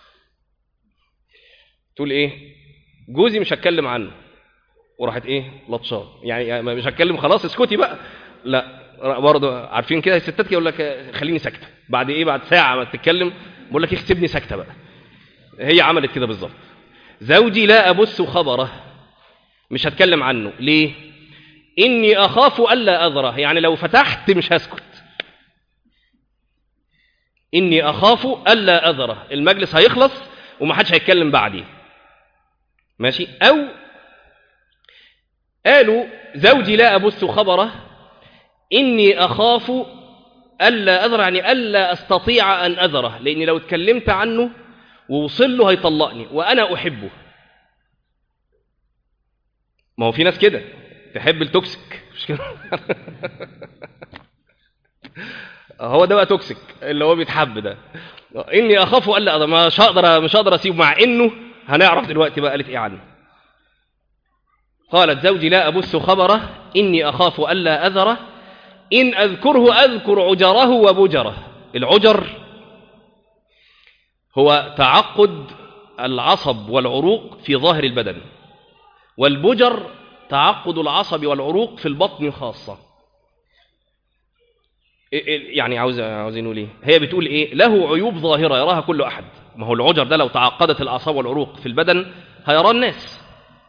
تقول إيه جوزي مش هتكلم عنه وراحت إيه لطشان يعني مش هتكلم خلاص اسكتي بقى لا برضه عارفين كده الستات يقول لك خليني ساكته بعد ايه بعد ساعه ما تتكلم بقول لك اكتبني ساكته بقى هي عملت كده بالظبط زوجي لا أبث خبره مش هتكلم عنه ليه إني أخاف ألا أذره يعني لو فتحت مش هسكت إني أخاف ألا أذره المجلس هيخلص ومحدش هيتكلم بعدي ماشي أو قالوا زوجي لا أبث خبره إني أخاف ألا أذر يعني ألا أستطيع أن أذره لأني لو اتكلمت عنه ووصل له هيطلقني وأنا أحبه ما هو في ناس كده تحب التوكسيك مش كده هو ده بقى توكسيك اللي هو بيتحب ده اني اخاف الا أذر مش هقدر مش هقدر اسيبه مع انه هنعرف دلوقتي بقى قالت ايه عنه قالت زوجي لا ابث خبره اني اخاف الا اذره ان اذكره اذكر عجره وبجره العجر هو تعقد العصب والعروق في ظاهر البدن والبجر تعقد العصب والعروق في البطن خاصة يعني عاوز عاوزين نقول ايه هي بتقول ايه له عيوب ظاهرة يراها كل أحد ما هو العجر ده لو تعقدت الأعصاب والعروق في البدن هيراه الناس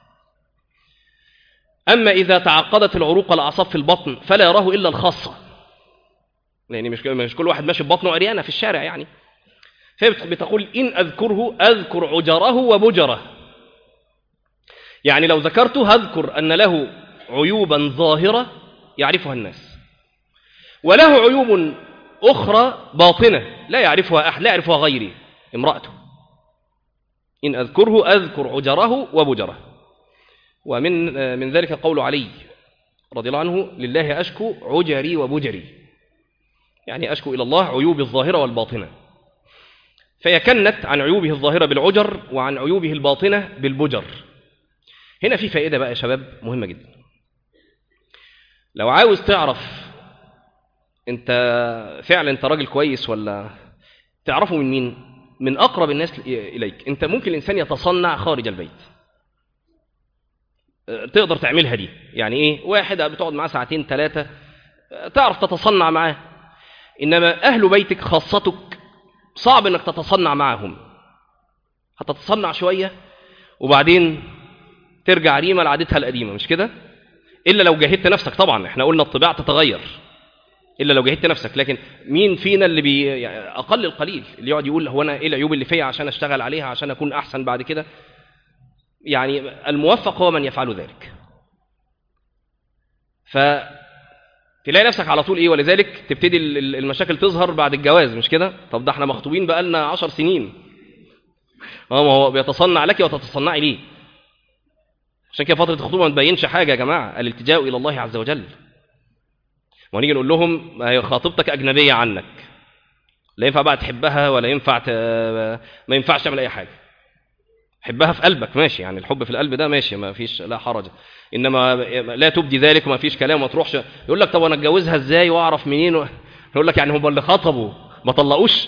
أما إذا تعقدت العروق والأعصاب في البطن فلا يراه إلا الخاصة يعني مش مش كل واحد ماشي ببطنه عريانة في الشارع يعني فهي بتقول إن أذكره أذكر عجره وبجره يعني لو ذكرته هذكر أن له عيوبا ظاهرة يعرفها الناس وله عيوب أخرى باطنة لا يعرفها أحد لا يعرفها غيري امرأته إن أذكره أذكر عجره وبجره ومن من ذلك قول علي رضي الله عنه لله أشكو عجري وبجري يعني أشكو إلى الله عيوب الظاهرة والباطنة فيكنت عن عيوبه الظاهرة بالعجر وعن عيوبه الباطنة بالبجر هنا في فائدة بقى يا شباب مهمة جدا لو عاوز تعرف انت فعلا انت راجل كويس ولا تعرفه من مين من أقرب الناس إليك انت ممكن الإنسان يتصنع خارج البيت تقدر تعملها دي يعني ايه واحد بتقعد معاه ساعتين ثلاثة تعرف تتصنع معاه إنما أهل بيتك خاصتك صعب انك تتصنع معهم هتتصنع شوية وبعدين ترجع ريمة لعادتها القديمة مش كده إلا لو جهدت نفسك طبعا احنا قلنا الطباع تتغير إلا لو جهدت نفسك لكن مين فينا اللي بي يعني أقل القليل اللي يقعد يقول هو أنا إيه العيوب اللي فيا عشان أشتغل عليها عشان أكون أحسن بعد كده يعني الموفق هو من يفعل ذلك فتلاقي نفسك على طول إيه ولذلك تبتدي المشاكل تظهر بعد الجواز مش كده طب ده احنا مخطوبين بقالنا عشر سنين اه ما هو بيتصنع لك وتتصنعي ليه عشان كده فترة الخطوبة ما تبينش حاجة يا جماعة الالتجاء إلى الله عز وجل ونيجي نقول لهم هي خاطبتك أجنبية عنك لا ينفع بقى تحبها ولا ينفع ت... ما ينفعش تعمل أي حاجة حبها في قلبك ماشي يعني الحب في القلب ده ماشي ما فيش لا حرج إنما لا تبدي ذلك وما فيش كلام وما تروحش يقول لك طب أنا أتجوزها إزاي وأعرف منين و... يقول لك يعني هم اللي خطبوا ما طلقوش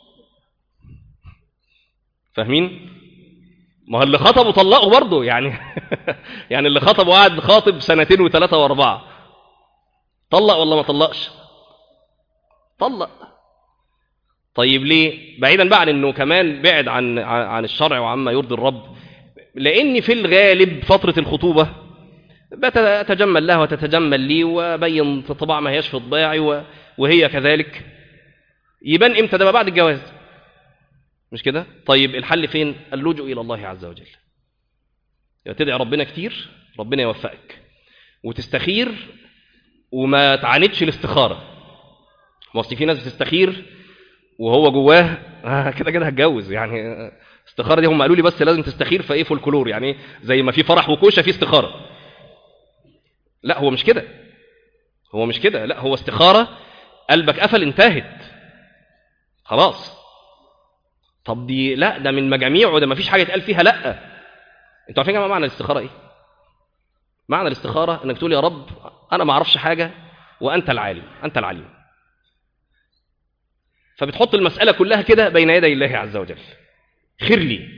فاهمين ما هو اللي خطبوا طلقوا برضه يعني يعني اللي خطب وقعد خاطب سنتين وثلاثة وأربعة طلق ولا ما طلقش طلق طيب ليه بعيدا بقى عن انه كمان بعد عن عن الشرع وعما يرضي الرب لان في الغالب فتره الخطوبه بتتجمل لها وتتجمل لي وبين طباع ما هياش في طباعي وهي كذلك يبان امتى ده بعد الجواز مش كده طيب الحل فين اللجوء الى الله عز وجل يبقى تدعي ربنا كتير ربنا يوفقك وتستخير وما تعاندش الاستخاره ما اصل في ناس بتستخير وهو جواه آه كده كده هتجوز يعني استخاره دي هم قالوا لي بس لازم تستخير فايه فولكلور يعني زي ما في فرح وكوشه في استخاره لا هو مش كده هو مش كده لا هو استخاره قلبك قفل انتهت خلاص طب دي لا ده من مجاميع ده ما فيش حاجه يتقال فيها لا انتوا عارفين يا جماعه معنى الاستخاره ايه معنى الاستخاره انك تقول يا رب انا ما اعرفش حاجه وانت العالم انت العليم فبتحط المساله كلها كده بين يدي الله عز وجل خير لي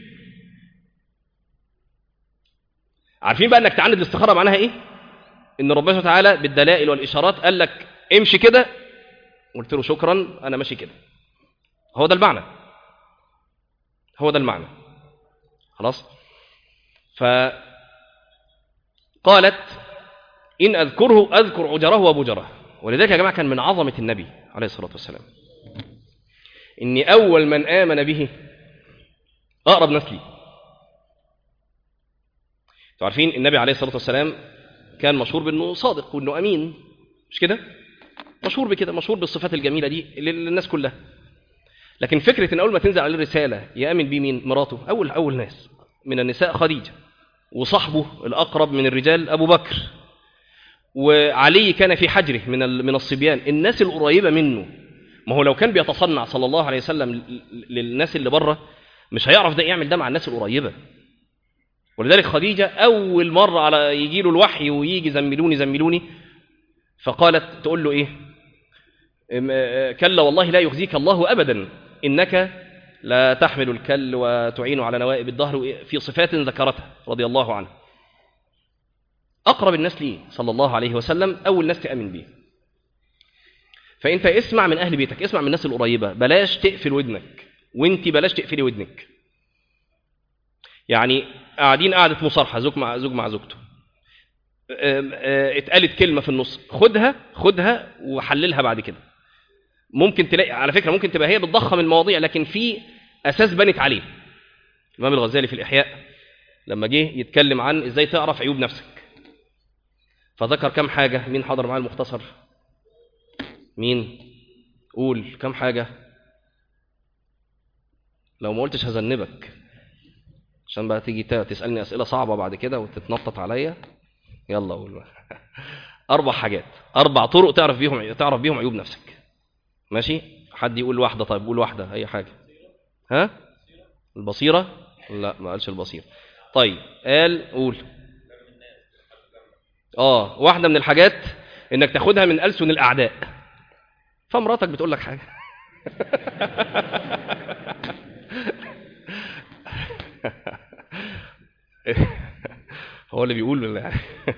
عارفين بقى انك تعاند الاستخاره معناها ايه ان ربنا سبحانه وتعالى بالدلائل والاشارات قال لك امشي كده قلت له شكرا انا ماشي كده هو ده المعنى هو ده المعنى خلاص فقالت إن أذكره أذكر عجره وبجره ولذلك يا جماعة كان من عظمة النبي عليه الصلاة والسلام إن أول من آمن به أقرب ناس لي انتوا عارفين النبي عليه الصلاة والسلام كان مشهور بأنه صادق وأنه أمين مش كده؟ مشهور بكده مشهور بالصفات الجميلة دي للناس كلها لكن فكرة إن أول ما تنزل عليه الرسالة يأمن بيه مين؟ مراته أول أول ناس من النساء خديجة وصحبه الأقرب من الرجال أبو بكر وعلي كان في حجره من من الصبيان الناس القريبة منه ما هو لو كان بيتصنع صلى الله عليه وسلم للناس اللي بره مش هيعرف ده يعمل ده مع الناس القريبة ولذلك خديجة أول مرة على يجي له الوحي ويجي زملوني زملوني فقالت تقول له إيه كلا والله لا يخزيك الله أبدا إنك لا تحمل الكل وتعين على نوائب الظهر في صفات ذكرتها رضي الله عنه أقرب الناس ليه صلى الله عليه وسلم أول ناس تأمن به فأنت اسمع من أهل بيتك اسمع من الناس القريبة بلاش تقفل ودنك وانت بلاش تقفلي ودنك يعني قاعدين قعدة مصارحة زوج مع زوج مع زوجته اتقالت كلمة في النص خدها خدها وحللها بعد كده ممكن تلاقي على فكرة ممكن تبقى هي بتضخم المواضيع لكن في أساس بنت عليه الإمام الغزالي في الإحياء لما جه يتكلم عن إزاي تعرف عيوب نفسك فذكر كم حاجة مين حضر معاه المختصر مين قول كم حاجة لو ما قلتش هذنبك عشان بقى تيجي تسألني أسئلة صعبة بعد كده وتتنطط عليا يلا قول أربع حاجات أربع طرق تعرف بيهم تعرف بيهم عيوب نفسك ماشي حد يقول واحدة طيب قول واحدة أي حاجة ها البصيرة لا ما قالش البصيرة طيب قال قول اه واحدة من الحاجات انك تاخدها من ألسن الأعداء فمراتك بتقول لك حاجة هو اللي بيقول ولا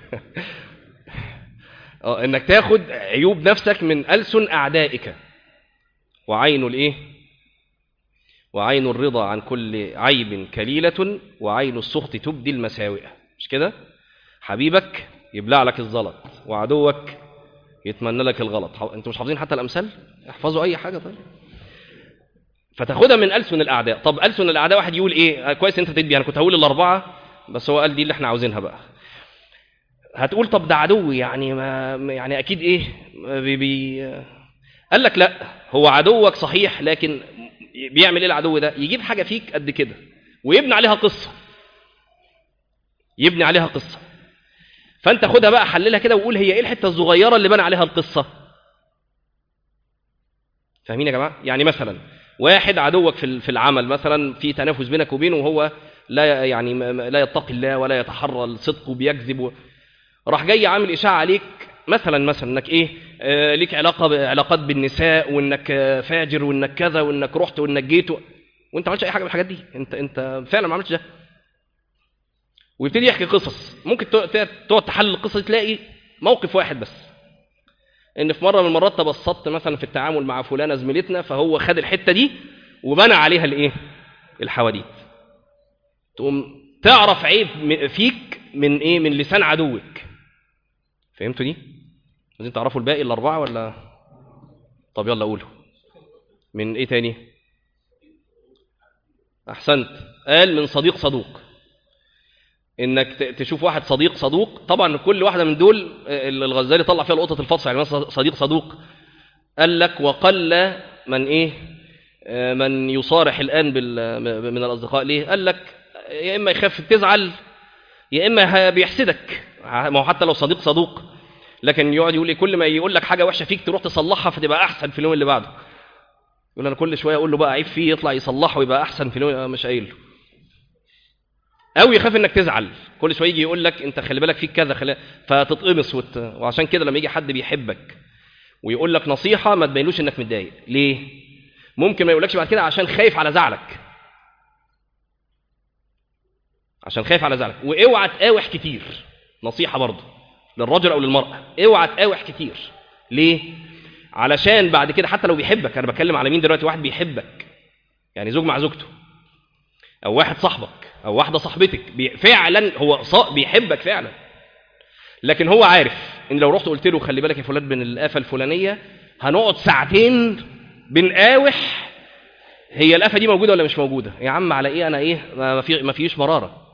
اه انك تاخد عيوب نفسك من ألسن أعدائك وعين الايه وعين الرضا عن كل عيب كليلة وعين السخط تبدي المساوئ مش كده حبيبك يبلع لك الزلط وعدوك يتمنى لك الغلط انتوا مش حافظين حتى الامثال احفظوا اي حاجه طيب فتاخدها من ألسن الأعداء طب ألسن الأعداء واحد يقول إيه كويس أنت تدي أنا كنت هقول الأربعة بس هو قال دي اللي احنا عاوزينها بقى هتقول طب ده عدوي يعني ما يعني أكيد إيه بي بي قال لك لا هو عدوك صحيح لكن بيعمل إيه العدو ده يجيب حاجة فيك قد كده ويبني عليها قصة يبني عليها قصة فأنت خدها بقى حللها كده وقول هي إيه الحتة الصغيرة اللي بنى عليها القصة فاهمين يا جماعة يعني مثلا واحد عدوك في في العمل مثلا في تنافس بينك وبينه وهو لا يعني لا يتقي الله ولا يتحرى الصدق وبيكذب و... راح جاي عامل اشاعه عليك مثلا مثلا انك ايه آه ليك علاقه علاقات بالنساء وانك آه فاجر وانك كذا وانك رحت وانك جيت و... وانت ما عملتش اي حاجه من الحاجات دي انت انت فعلا ما عملتش ده ويبتدي يحكي قصص ممكن تقعد تحلل القصه تلاقي موقف واحد بس ان في مره من المرات تبسطت مثلا في التعامل مع فلانه زميلتنا فهو خد الحته دي وبنى عليها الايه الحواديت تقوم تعرف عيب فيك من ايه من لسان عدوك فهمتوا دي لازم تعرفوا الباقي الاربعه ولا طب يلا قولوا من ايه تاني احسنت قال من صديق صدوق انك تشوف واحد صديق صدوق طبعا كل واحده من دول الغزالي طلع فيها القطه الفصل يعني مثلا صديق صدوق قال لك وقل من ايه من يصارح الان من الاصدقاء ليه قال لك يا اما يخاف تزعل يا اما بيحسدك ما هو حتى لو صديق صدوق لكن يقعد يقول لي كل ما يقول لك حاجه وحشه فيك تروح تصلحها فتبقى احسن في اليوم اللي بعده يقول انا كل شويه اقول له بقى عيب فيه يطلع يصلحه ويبقى احسن في اليوم مش قايل له او يخاف انك تزعل كل شويه يجي يقول لك انت خلي بالك فيك كذا خلي فتتقمص وت... وعشان كده لما يجي حد بيحبك ويقول لك نصيحه ما تبينلوش انك متضايق ليه ممكن ما يقولكش بعد كده عشان خايف على زعلك عشان خايف على زعلك واوعى تقاوح كتير نصيحه برضه للرجل او للمراه اوعى تقاوح كتير ليه علشان بعد كده حتى لو بيحبك انا بتكلم على مين دلوقتي واحد بيحبك يعني زوج مع زوجته او واحد صاحبك او واحده صاحبتك بي... فعلا هو صا... بيحبك فعلا لكن هو عارف ان لو رحت قلت له خلي بالك يا فلان من الآفة الفلانية هنقعد ساعتين بنقاوح هي الآفة دي موجودة ولا مش موجودة يا عم على إيه أنا إيه ما في ما فيش مرارة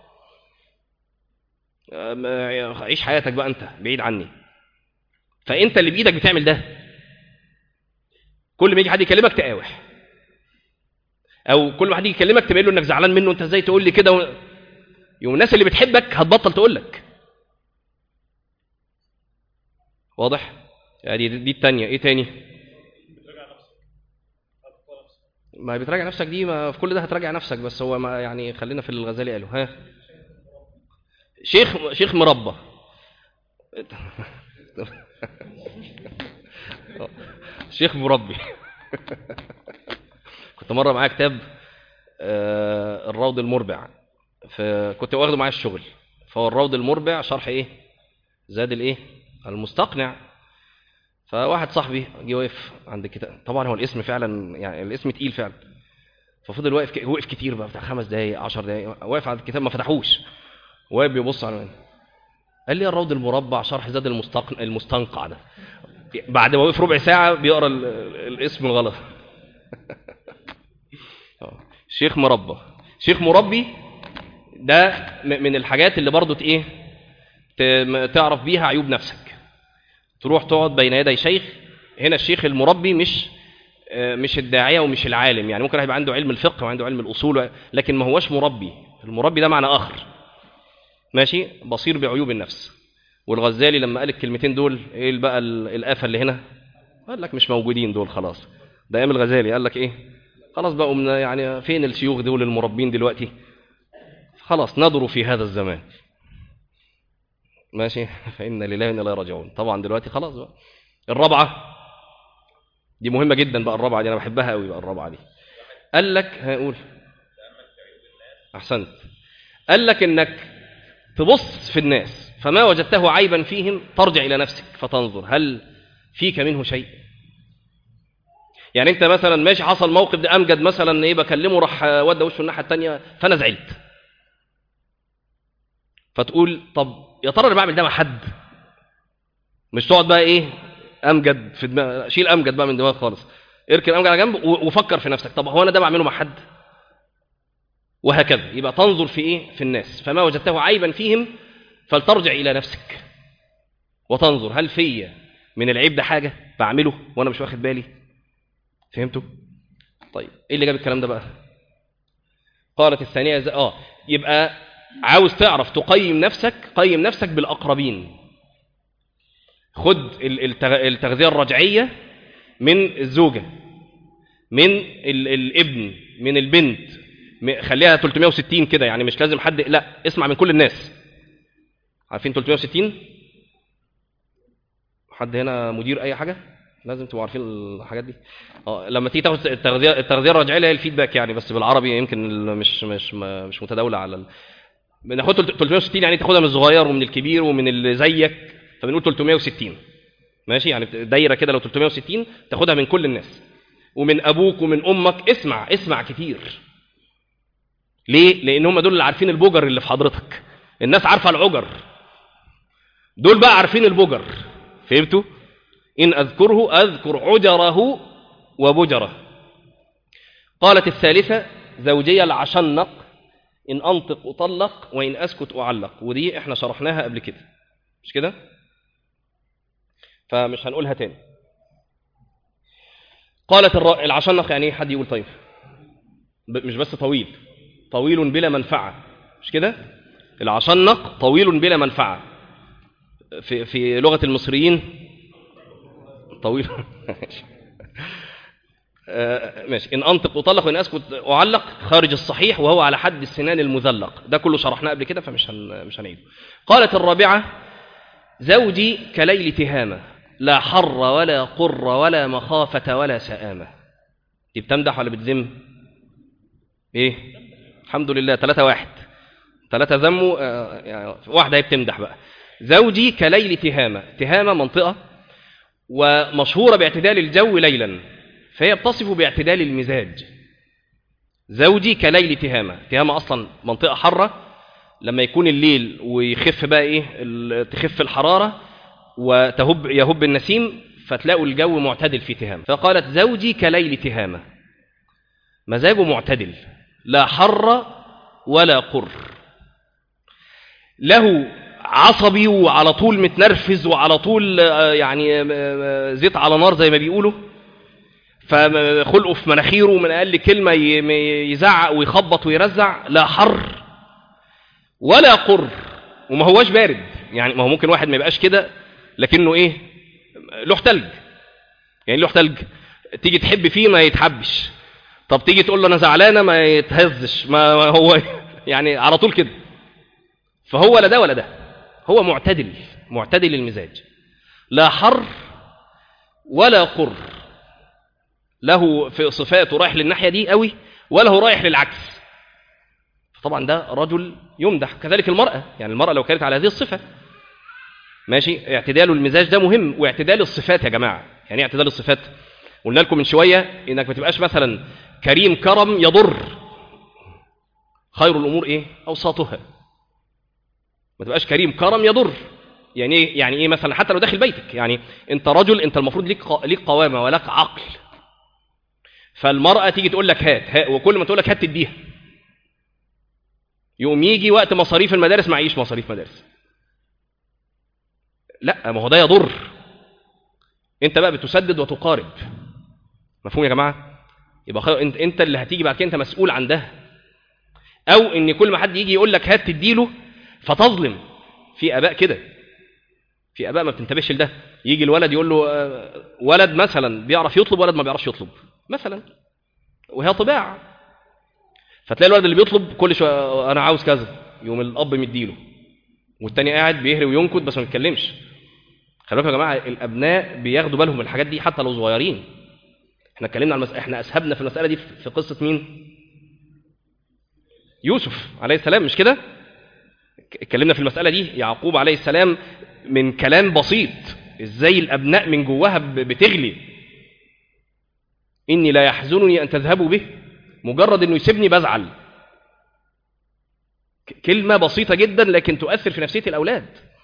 عيش حياتك بقى أنت بعيد عني فأنت اللي بإيدك بتعمل ده كل ما يجي حد يكلمك تقاوح او كل ما حد يجي يكلمك تبين له انك زعلان منه انت ازاي تقول لي كده و... يوم الناس اللي بتحبك هتبطل تقول لك واضح يعني دي, دي الثانيه ايه تاني ما بتراجع نفسك دي ما في كل ده هتراجع نفسك بس هو ما يعني خلينا في الغزالي قالوا ها شيخ شيخ مربى شيخ مربي كنت مره معايا كتاب آه، الروض المربع فكنت واخده معايا الشغل فهو الروض المربع شرح ايه زاد الايه المستقنع فواحد صاحبي جه واقف عند الكتاب طبعا هو الاسم فعلا يعني الاسم تقيل فعلا ففضل واقف ك- وقف كتير بقى بتاع خمس دقايق 10 دقايق واقف على الكتاب ما فتحوش واقف بيبص على قال لي الروض المربع شرح زاد المستقنع المستنقع ده بعد ما وقف ربع ساعة بيقرا ال- الاسم غلط آه. شيخ مربى شيخ مربي ده م- من الحاجات اللي برضو ت- ايه ت- م- تعرف بيها عيوب نفسك تروح تقعد بين يدي شيخ هنا الشيخ المربي مش آه، مش الداعية ومش العالم يعني ممكن هيبقى عنده علم الفقه وعنده علم الأصول لكن ما هوش مربي المربي ده معنى آخر ماشي بصير بعيوب النفس والغزالي لما قال الكلمتين دول ايه بقى ال- الآفة اللي هنا قال لك مش موجودين دول خلاص ده ايام الغزالي قال لك ايه خلاص بقوا من يعني فين الشيوخ دول المربين دلوقتي خلاص نظروا في هذا الزمان ماشي فإن لله وإنا إليه راجعون طبعا دلوقتي خلاص بقى الرابعة دي مهمة جدا بقى الرابعة دي أنا بحبها قوي بقى الرابعة دي قال لك هقول أحسنت قال لك إنك تبص في الناس فما وجدته عيبا فيهم ترجع إلى نفسك فتنظر هل فيك منه شيء يعني انت مثلا ماشي حصل موقف ده امجد مثلا ايه بكلمه راح ودى وشه الناحيه الثانيه فانا زعلت فتقول طب يا ترى انا بعمل ده مع حد مش تقعد بقى ايه امجد في دماغ شيل امجد بقى من دماغك خالص اركن امجد على جنب و- وفكر في نفسك طب هو انا ده بعمله مع حد وهكذا يبقى تنظر في ايه في الناس فما وجدته عيبا فيهم فلترجع الى نفسك وتنظر هل فيا من العيب ده حاجه بعمله وانا مش واخد بالي فهمتوا طيب ايه اللي جاب الكلام ده بقى قالت الثانيه زي... اه يبقى عاوز تعرف تقيم نفسك قيم نفسك بالاقربين خد ال- التغ- التغذيه الرجعيه من الزوجه من ال... الابن من البنت م- خليها 360 كده يعني مش لازم حد لا اسمع من كل الناس عارفين 360 حد هنا مدير اي حاجه لازم تبقوا عارفين الحاجات دي اه لما تيجي تاخد التغذيه التغذيه الرجعيه اللي هي الفيدباك يعني بس بالعربي يمكن ال- مش مش ما- مش متداوله على ال... بناخد 360 يعني تاخدها من الصغير ومن الكبير ومن اللي زيك فبنقول 360 ماشي يعني دايره كده لو 360 تاخدها من كل الناس ومن ابوك ومن امك اسمع اسمع كتير ليه لان هم دول اللي عارفين البجر اللي في حضرتك الناس عارفه العجر دول بقى عارفين البجر فهمتوا إن أذكره أذكر عجره وبجره قالت الثالثة زوجية العشنق إن أنطق أطلق وإن أسكت أعلق ودي إحنا شرحناها قبل كده مش كده فمش هنقولها تاني قالت الر- العشنق يعني إيه حد يقول طيب ب- مش بس طويل طويل بلا منفعة مش كده العشنق طويل بلا منفعة في في لغة المصريين طويل ماشي. آه، ماشي ان انطق اطلق وان اسكت اعلق خارج الصحيح وهو على حد السنان المذلق ده كله شرحناه قبل كده فمش هن... مش هنعيده قالت الرابعه زوجي كليل تهامه لا حر ولا قر ولا مخافه ولا سآمه دي بتمدح ولا بتذم ايه الحمد لله ثلاثة واحد ثلاثة ذموا آه، يعني واحدة هي بتمدح بقى زوجي كليل تهامة تهامة منطقة ومشهورة باعتدال الجو ليلا فهي بتصف باعتدال المزاج زوجي كليل تهامة تهامة أصلا منطقة حرة لما يكون الليل ويخف بقى إيه ال- تخف الحرارة وتهب يهب النسيم فتلاقوا الجو معتدل في تهامة فقالت زوجي كليل تهامة مزاجه معتدل لا حر ولا قر له عصبي وعلى طول متنرفز وعلى طول آه، يعني آه، آه، زيت على نار زي ما بيقولوا فخلقه في مناخيره من اقل كلمه ي- م- يزعق ويخبط ويرزع لا حر ولا قر وما هواش بارد يعني ما هو ممكن واحد ما يبقاش كده لكنه ايه له تلج يعني له تلج تيجي تحب فيه ما يتحبش طب تيجي تقول له انا زعلانه ما يتهزش ما ما هو يعني على طول كده فهو لا ده ولا ده هو معتدل معتدل المزاج لا حر ولا قر له في صفاته رايح للناحيه دي قوي ولا هو رايح للعكس طبعا ده رجل يمدح كذلك المرأة يعني المرأة لو كانت على هذه الصفة ماشي اعتدال المزاج ده مهم واعتدال الصفات يا جماعة يعني ايه اعتدال الصفات قلنا لكم من شوية انك ما تبقاش مثلا كريم كرم يضر خير الامور ايه اوساطها ما تبقاش كريم كرم يضر يعني ايه يعني ايه مثلا حتى لو داخل بيتك يعني انت رجل انت المفروض ليك ق- ليك قوامه ولك عقل فالمراه تيجي تقول لك هات, هات وكل ما تقول لك هات تديها يقوم يجي وقت مصاريف المدارس معيش مصاريف مدارس لا ما هو ده يضر انت بقى بتسدد وتقارب مفهوم يا جماعه يبقى خير انت انت اللي هتيجي بعد كده انت مسؤول عن ده او ان كل ما حد يجي يقول لك هات تديله فتظلم في اباء كده في اباء ما بتنتبهش لده يجي الولد يقول له آه، ولد مثلا بيعرف يطلب ولد ما بيعرفش يطلب مثلا وهي طباع فتلاقي الولد اللي بيطلب كل شويه آه، انا عاوز كذا يقوم الاب مديله والتاني قاعد بيهري وينكد بس ما بيتكلمش خلي بالكم يا جماعه الابناء بياخدوا بالهم من الحاجات دي حتى لو صغيرين احنا اتكلمنا عن المس... احنا اسهبنا في المساله دي في في قصه مين يوسف عليه السلام مش كده اتكلمنا في المساله دي يعقوب عليه السلام من كلام بسيط ازاي الابناء من جواها ب- بتغلي اني لا يحزنني ان تذهبوا به مجرد انه يسيبني بزعل ك- كلمه بسيطه جدا لكن تؤثر في نفسيه الاولاد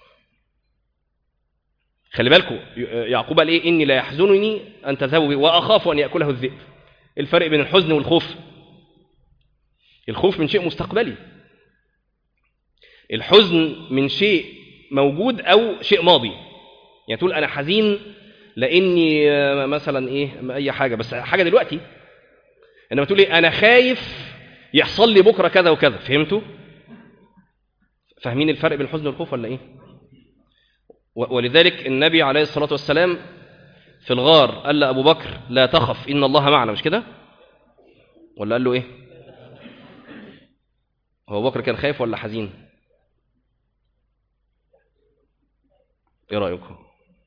خلي بالكم ي- يعقوب قال ايه اني لا يحزنني ان تذهبوا به واخاف ان ياكله الذئب الفرق بين الحزن والخوف الخوف من شيء مستقبلي الحزن من شيء موجود او شيء ماضي يعني تقول انا حزين لاني آه، مثلا ايه اي حاجه بس حاجه دلوقتي انما تقول ايه انا خايف يحصل لي بكره كذا وكذا فهمتوا فاهمين الفرق بين الحزن والخوف ولا ايه و- ولذلك النبي عليه الصلاه والسلام في الغار قال لابو بكر لا تخف ان الله معنا مش كده ولا قال له ايه هو أبو بكر كان خايف ولا حزين ايه رايكم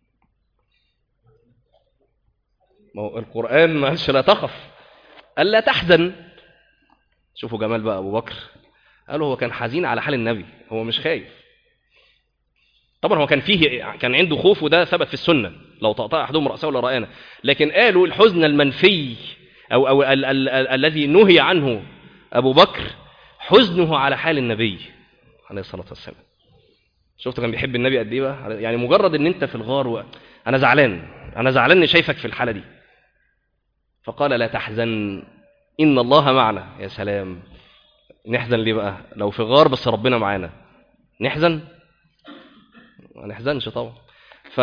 ما هو القران ما قالش لا تخف قال لا تحزن شوفوا جمال بقى ابو بكر قالوا هو كان حزين على حال النبي هو مش خايف طبعا هو كان فيه كان عنده خوف وده ثبت في السنه لو تقطع احدهم راسه لرانا لكن قالوا الحزن المنفي او او ال- ال- ال- الذي نهي عنه ابو بكر حزنه على حال النبي عليه الصلاه والسلام شفت كان بيحب النبي قد ايه بقى يعني مجرد ان انت في الغار و... انا زعلان انا زعلان اني شايفك في الحاله دي فقال لا تحزن ان الله معنا يا سلام نحزن ليه بقى لو في غار بس ربنا معانا نحزن ما نحزنش طبعا ف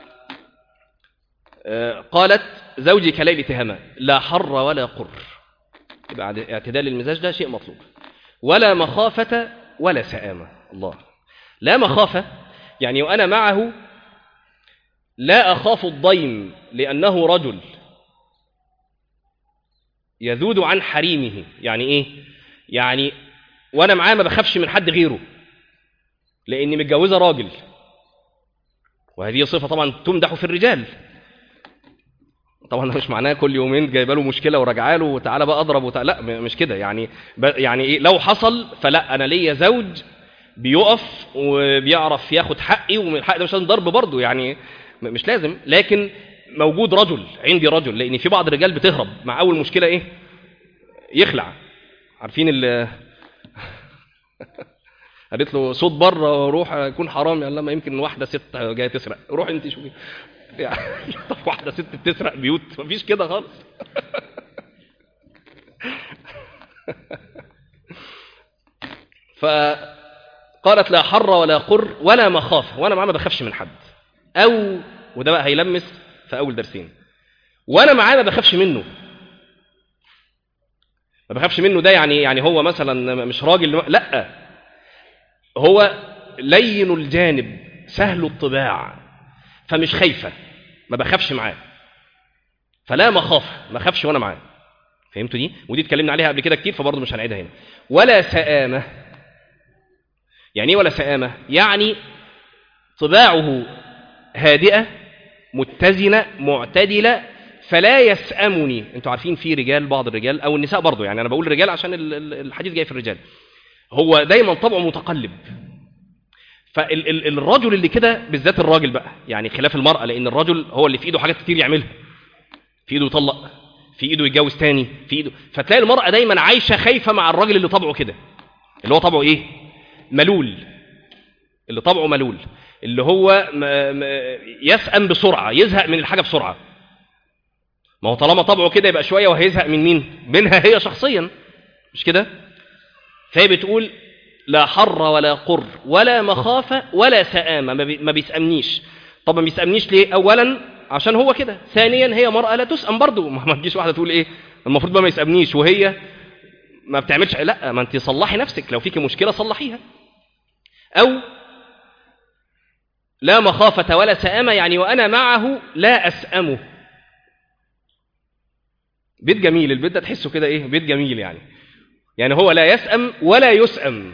آه، قالت زوجي كليل تهامة لا حر ولا قر يبقى عد- اعتدال المزاج ده شيء مطلوب ولا مخافة ولا سآمة الله لا مخافة يعني وأنا معه لا أخاف الضيم لأنه رجل يذود عن حريمه يعني إيه؟ يعني وأنا معاه ما بخافش من حد غيره لأني متجوزة راجل وهذه صفة طبعا تمدح في الرجال طبعا ده مش معناه كل يومين جايبه له مشكله وراجعه له وتعالى بقى اضرب وتع... لا م- مش كده يعني ب... يعني ايه لو حصل فلا انا ليا زوج بيقف وبيعرف ياخد حقي ومن الحق ده مش لازم ضرب برضه يعني م- مش لازم لكن موجود رجل عندي رجل لان في بعض الرجال بتهرب مع اول مشكله ايه يخلع عارفين ال قالت له صوت بره روح يكون حرام قال لما يمكن واحده ست جايه تسرق روح انت شوفي يعني طب واحده ست بتسرق بيوت مفيش كده خالص فقالت لا حر ولا قر ولا مخافة وأنا معاه ما بخافش من حد أو وده بقى هيلمس في أول درسين وأنا معاه ما بخافش منه ما بخافش منه ده يعني يعني هو مثلا مش راجل لا هو لين الجانب سهل الطباع فمش خايفه ما بخافش معاه فلا مخافه ما خافش وانا معاه فهمتوا دي ودي اتكلمنا عليها قبل كده كتير فبرضه مش هنعيدها هنا ولا سآمه يعني ايه ولا سآمه يعني طباعه هادئه متزنه معتدله فلا يسأمني انتوا عارفين في رجال بعض الرجال او النساء برضه يعني انا بقول رجال عشان الحديث جاي في الرجال هو دايما طبعه متقلب فالرجل اللي كده بالذات الراجل بقى يعني خلاف المرأة لأن الرجل هو اللي في إيده حاجات كتير يعملها في إيده يطلق في إيده يتجوز تاني في إيده فتلاقي المرأة دايما عايشة خايفة مع الراجل اللي طبعه كده اللي هو طبعه إيه ملول اللي طبعه ملول اللي هو يسأم بسرعة يزهق من الحاجة بسرعة ما هو طالما طبعه كده يبقى شوية وهيزهق من مين منها هي شخصيا مش كده فهي بتقول لا حر ولا قر ولا مخافة ولا سآمة ما بيسأمنيش طب ما بيسأمنيش ليه أولا عشان هو كده ثانيا هي مرأة لا تسأم برضه ما تجيش واحدة تقول إيه المفروض بقى ما يسأمنيش وهي ما بتعملش لا ما أنت صلحي نفسك لو فيك مشكلة صلحيها أو لا مخافة ولا سآمة يعني وأنا معه لا أسأمه بيت جميل البيت ده تحسه كده إيه بيت جميل يعني يعني هو لا يسأم ولا يسأم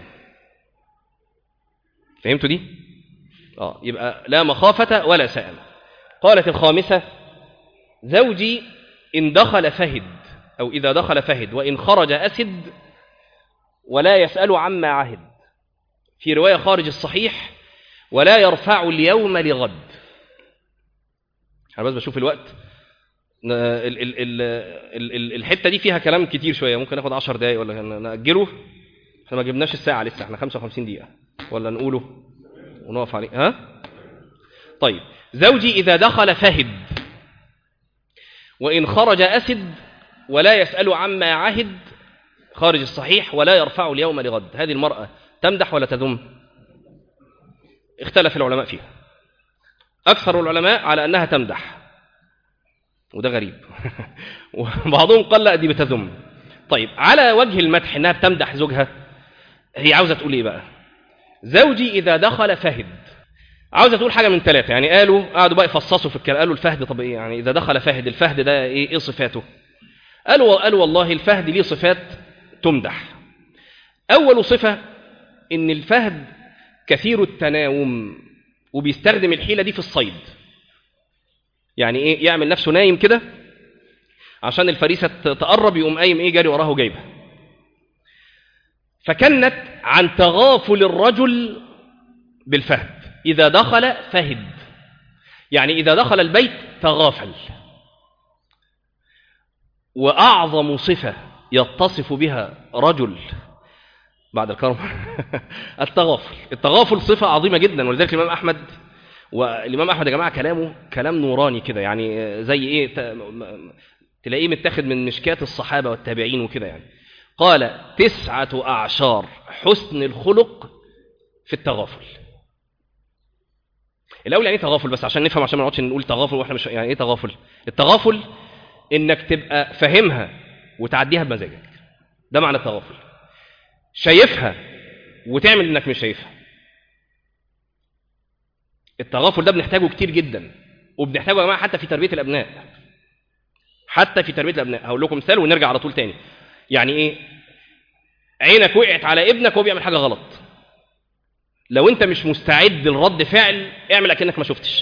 فهمتوا دي اه يبقى لا مخافة ولا سأم قالت الخامسة زوجي إن دخل فهد أو إذا دخل فهد وإن خرج أسد ولا يسأل عما عهد في رواية خارج الصحيح ولا يرفع اليوم لغد أنا بس بشوف الوقت ال ال ال ال الحتة دي فيها كلام كتير شوية ممكن ناخد 10 دقايق ولا نأجله احنا ما جبناش الساعة لسه احنا 55 دقيقة ولا نقوله ونقف عليه ها طيب زوجي إذا دخل فهد وإن خرج أسد ولا يسأل عما عهد خارج الصحيح ولا يرفع اليوم لغد هذه المرأة تمدح ولا تذم اختلف العلماء فيها أكثر العلماء على أنها تمدح وده غريب وبعضهم قال لا دي بتذم طيب على وجه المدح انها بتمدح زوجها هي عاوزه تقول ايه بقى زوجي اذا دخل فهد عاوزه تقول حاجه من ثلاثه يعني قالوا قعدوا بقى يفصصوا في الكلام قالوا الفهد طب ايه يعني اذا دخل فهد الفهد ده ايه ايه صفاته قالوا قالوا والله الفهد ليه صفات تمدح اول صفه ان الفهد كثير التناوم وبيستخدم الحيله دي في الصيد يعني ايه يعمل نفسه نايم كده عشان الفريسه تقرب يقوم قايم ايه جاري وراه جايبها فكنت عن تغافل الرجل بالفهد اذا دخل فهد يعني اذا دخل البيت تغافل واعظم صفه يتصف بها رجل بعد الكرم التغافل التغافل صفه عظيمه جدا ولذلك الامام احمد والامام احمد يا جماعه كلامه كلام نوراني كده يعني زي ايه تلاقيه متاخد من مشكات الصحابه والتابعين وكده يعني قال تسعه اعشار حسن الخلق في التغافل الاول يعني ايه تغافل بس عشان نفهم عشان ما نقعدش نقول تغافل واحنا مش يعني ايه تغافل التغافل انك تبقى فاهمها وتعديها بمزاجك ده معنى التغافل شايفها وتعمل انك مش شايفها التغافل ده بنحتاجه كتير جدا وبنحتاجه يا جماعه حتى في تربيه الابناء حتى في تربيه الابناء هقول لكم مثال ونرجع على طول تاني يعني ايه عينك وقعت على ابنك وهو بيعمل حاجه غلط لو انت مش مستعد لرد فعل اعمل اكنك ما شفتش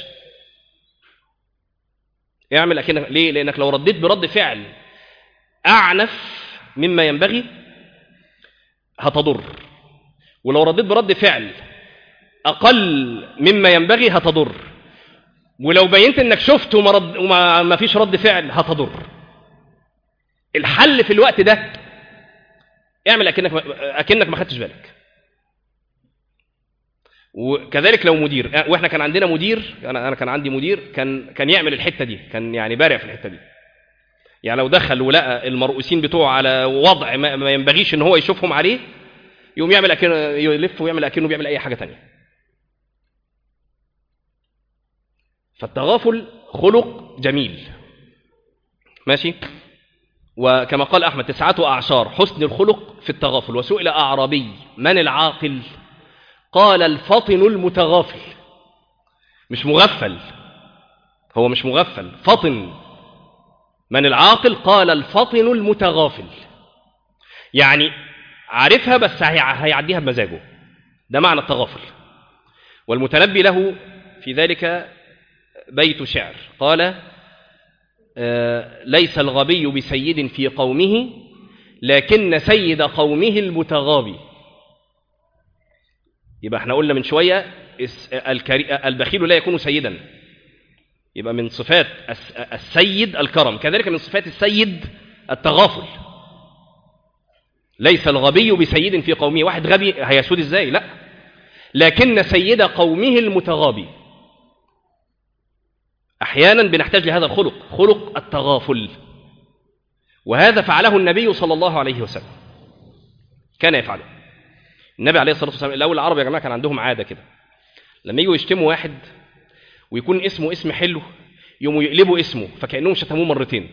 اعمل اكنك ليه لانك لو رديت برد فعل اعنف مما ينبغي هتضر ولو رديت برد فعل اقل مما ينبغي هتضر ولو بينت انك شفت وما, رد وما ما فيش رد فعل هتضر الحل في الوقت ده اعمل اكنك اكنك ما خدتش بالك وكذلك لو مدير واحنا كان عندنا مدير انا انا كان عندي مدير كان كان يعمل الحته دي كان يعني بارع في الحته دي يعني لو دخل ولقى المرؤوسين بتوعه على وضع ما ما ينبغيش ان هو يشوفهم عليه يقوم يعمل أكنه يلف ويعمل اكنه بيعمل اي حاجه تانية فالتغافل خلق جميل ماشي وكما قال احمد تسعه اعشار حسن الخلق في التغافل وسئل اعرابي من العاقل قال الفطن المتغافل مش مغفل هو مش مغفل فطن من العاقل قال الفطن المتغافل يعني عارفها بس هي- هيعديها بمزاجه ده معنى التغافل والمتنبي له في ذلك بيت شعر قال آه، ليس الغبي بسيد في قومه لكن سيد قومه المتغابي يبقى احنا قلنا من شوية الس- الكري- البخيل لا يكون سيدا يبقى من صفات الس- السيد الكرم كذلك من صفات السيد التغافل ليس الغبي بسيد في قومه واحد غبي هيسود ازاي لا لكن سيد قومه المتغابي احيانا بنحتاج لهذا الخلق خلق التغافل وهذا فعله النبي صلى الله عليه وسلم كان يفعله النبي عليه الصلاه والسلام الاول العرب يا جماعه كان عندهم عاده كده لما يجوا يشتموا واحد ويكون اسمه اسم حلو يقوموا يقلبوا اسمه فكانهم شتموه مرتين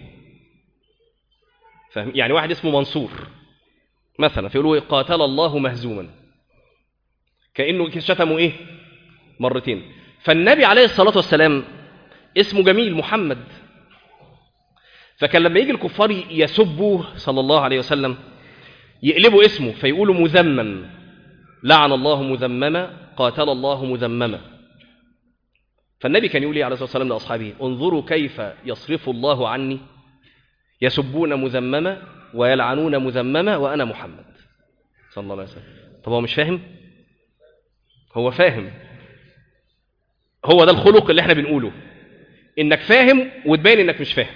فاهم يعني واحد اسمه منصور مثلا فيقولوا إيه؟ قاتل الله مهزوما كانه شتموا ايه مرتين فالنبي عليه الصلاه والسلام اسمه جميل محمد فكان لما يجي الكفار يسبوه صلى الله عليه وسلم يقلبوا اسمه فيقولوا مذمم لعن الله مذمما قاتل الله مذمما فالنبي كان يقول إيه عليه الصلاه والسلام لاصحابه انظروا كيف يصرف الله عني يسبون مذمما ويلعنون مذمما وانا محمد صلى الله عليه وسلم طب هو مش فاهم هو فاهم هو ده الخلق اللي احنا بنقوله انك فاهم وتبين انك مش فاهم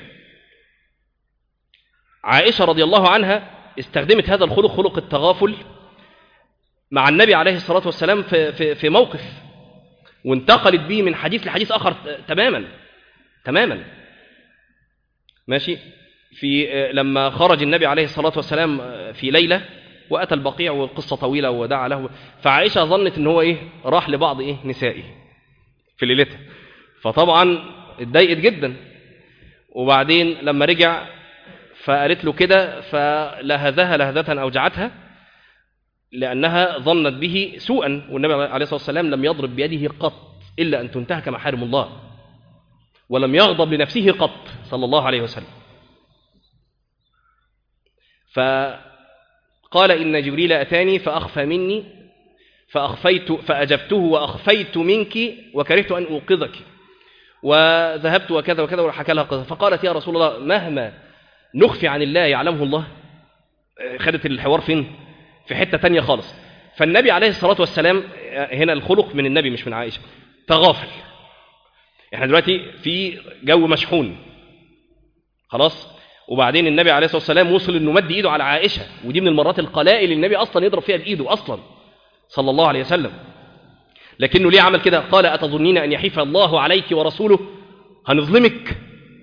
عائشه رضي الله عنها استخدمت هذا الخلق خلق التغافل مع النبي عليه الصلاه والسلام في في في موقف وانتقلت به من حديث لحديث اخر تماما تماما ماشي في لما خرج النبي عليه الصلاه والسلام في ليله واتى البقيع والقصه طويله ودعا له فعائشه ظنت ان هو ايه راح لبعض ايه نسائه في ليلتها فطبعا اتضايقت جدا وبعدين لما رجع فقالت له كده فلهذها لهذة أوجعتها لأنها ظنت به سوءا والنبي عليه الصلاة والسلام لم يضرب بيده قط إلا أن تنتهك محارم الله ولم يغضب لنفسه قط صلى الله عليه وسلم فقال إن جبريل أتاني فأخفى مني فأخفيت فأجبته وأخفيت منك وكرهت أن أوقظك وذهبت وكذا وكذا وحكى لها قصة فقالت يا رسول الله مهما نخفي عن الله يعلمه الله خدت الحوار فين في حتة تانية خالص فالنبي عليه الصلاة والسلام هنا الخلق من النبي مش من عائشة تغافل احنا دلوقتي في جو مشحون خلاص وبعدين النبي عليه الصلاة والسلام وصل انه مد ايده على عائشة ودي من المرات القلائل اللي النبي اصلا يضرب فيها بايده اصلا صلى الله عليه وسلم لكنه ليه عمل كده قال أتظنين أن يحيف الله عليك ورسوله هنظلمك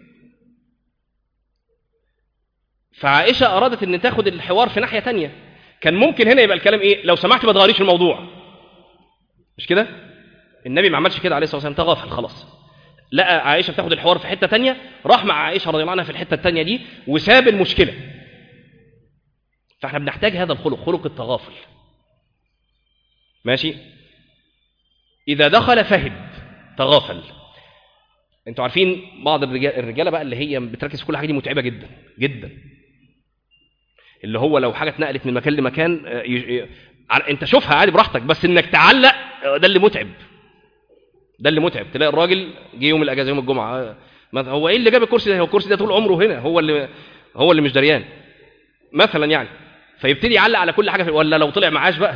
فعائشة أرادت أن تاخد الحوار في ناحية تانية كان ممكن هنا يبقى الكلام إيه لو سمحت ما تغيريش الموضوع مش كده النبي ما عملش كده عليه الصلاة والسلام تغافل خلاص لقى عائشة بتاخد الحوار في حتة تانية راح مع عائشة رضي الله عنها في الحتة التانية دي وساب المشكلة فاحنا بنحتاج هذا الخلق خلق التغافل ماشي إذا دخل فهد تغافل انتوا عارفين بعض الرجال الرجاله بقى اللي هي بتركز في كل حاجه دي متعبه جدا جدا اللي هو لو حاجه اتنقلت من مكان لمكان آه، ي- ي- ع- انت شوفها عادي براحتك بس انك تعلق آه، ده اللي متعب ده اللي متعب تلاقي الراجل جه يوم الاجازه يوم الجمعه آه، ما- هو ايه اللي جاب الكرسي ده هو الكرسي ده طول عمره هنا هو اللي هو اللي مش دريان مثلا يعني فيبتدي يعلق على كل حاجه في ولا لو طلع معاش بقى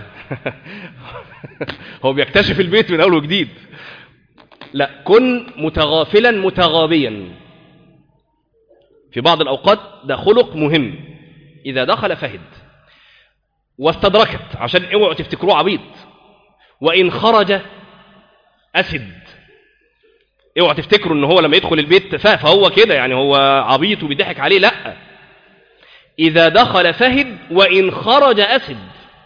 هو بيكتشف البيت من اول وجديد لا كن متغافلا متغابيا في بعض الأوقات ده خلق مهم إذا دخل فهد واستدركت عشان اوعوا تفتكروه عبيط وإن خرج أسد اوعوا تفتكروا ان هو لما يدخل البيت فهو كده يعني هو عبيط وبيضحك عليه لا اذا دخل فهد وان خرج اسد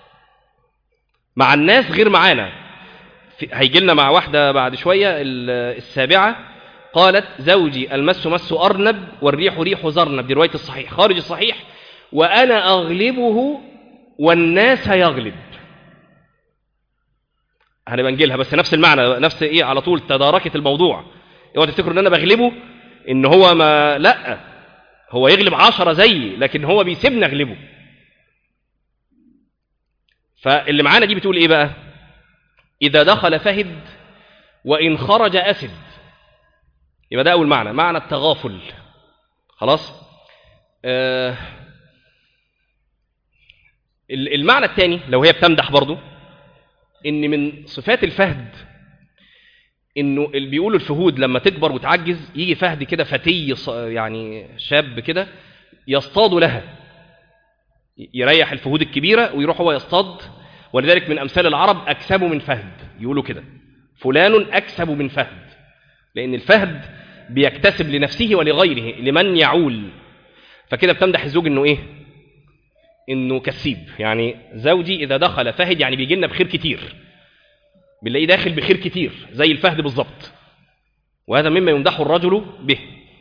مع الناس غير معانا هيجي لنا مع واحده بعد شويه السابعه قالت زوجي المس مس ارنب والريح ريح زرنب دي روايه الصحيح خارج الصحيح وانا اغلبه والناس يغلب هنبقى نجيلها بس نفس المعنى نفس ايه على طول تداركت الموضوع اوعوا تفتكروا ان انا بغلبه ان هو ما لا هو يغلب عشرة زيي لكن هو بيسيبني اغلبه فاللي معانا دي بتقول ايه بقى اذا دخل فهد وان خرج اسد يبقى ده اول معنى معنى التغافل خلاص آه المعنى الثاني لو هي بتمدح برضو ان من صفات الفهد انه اللي بيقولوا الفهود لما تكبر وتعجز يجي فهد كده فتي يعني شاب كده يصطاد لها يريح الفهود الكبيره ويروح هو يصطاد ولذلك من امثال العرب اكسب من فهد يقولوا كده فلان اكسب من فهد لان الفهد بيكتسب لنفسه ولغيره لمن يعول فكده بتمدح الزوج انه ايه انه كسيب يعني زوجي اذا دخل فهد يعني بيجي لنا بخير كتير بنلاقيه داخل بخير كتير زي الفهد بالظبط وهذا مما يمدح الرجل به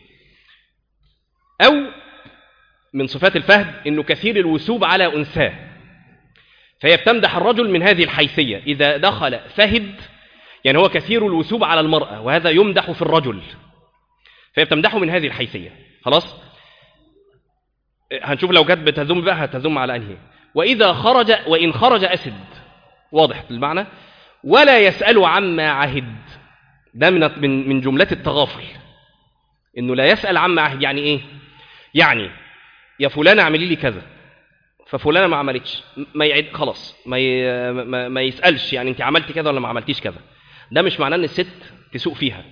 او من صفات الفهد انه كثير الوثوب على انثاه فهي بتمدح الرجل من هذه الحيثيه اذا دخل فهد يعني هو كثير الوثوب على المراه وهذا يمدح في الرجل فهي بتمدحه من هذه الحيثيه خلاص هنشوف لو جت بتذم بقى هتذم على انهي واذا خرج وان خرج اسد واضح المعنى ولا يسال عما عهد ده من من من جمله التغافل انه لا يسال عما عهد يعني ايه يعني يا فلانه اعملي لي كذا ففلانه ما عملتش ما يعد خلاص ما ي... ما, ما يسالش يعني انت عملتي كذا ولا ما عملتيش كذا ده مش معناه ان الست تسوق فيها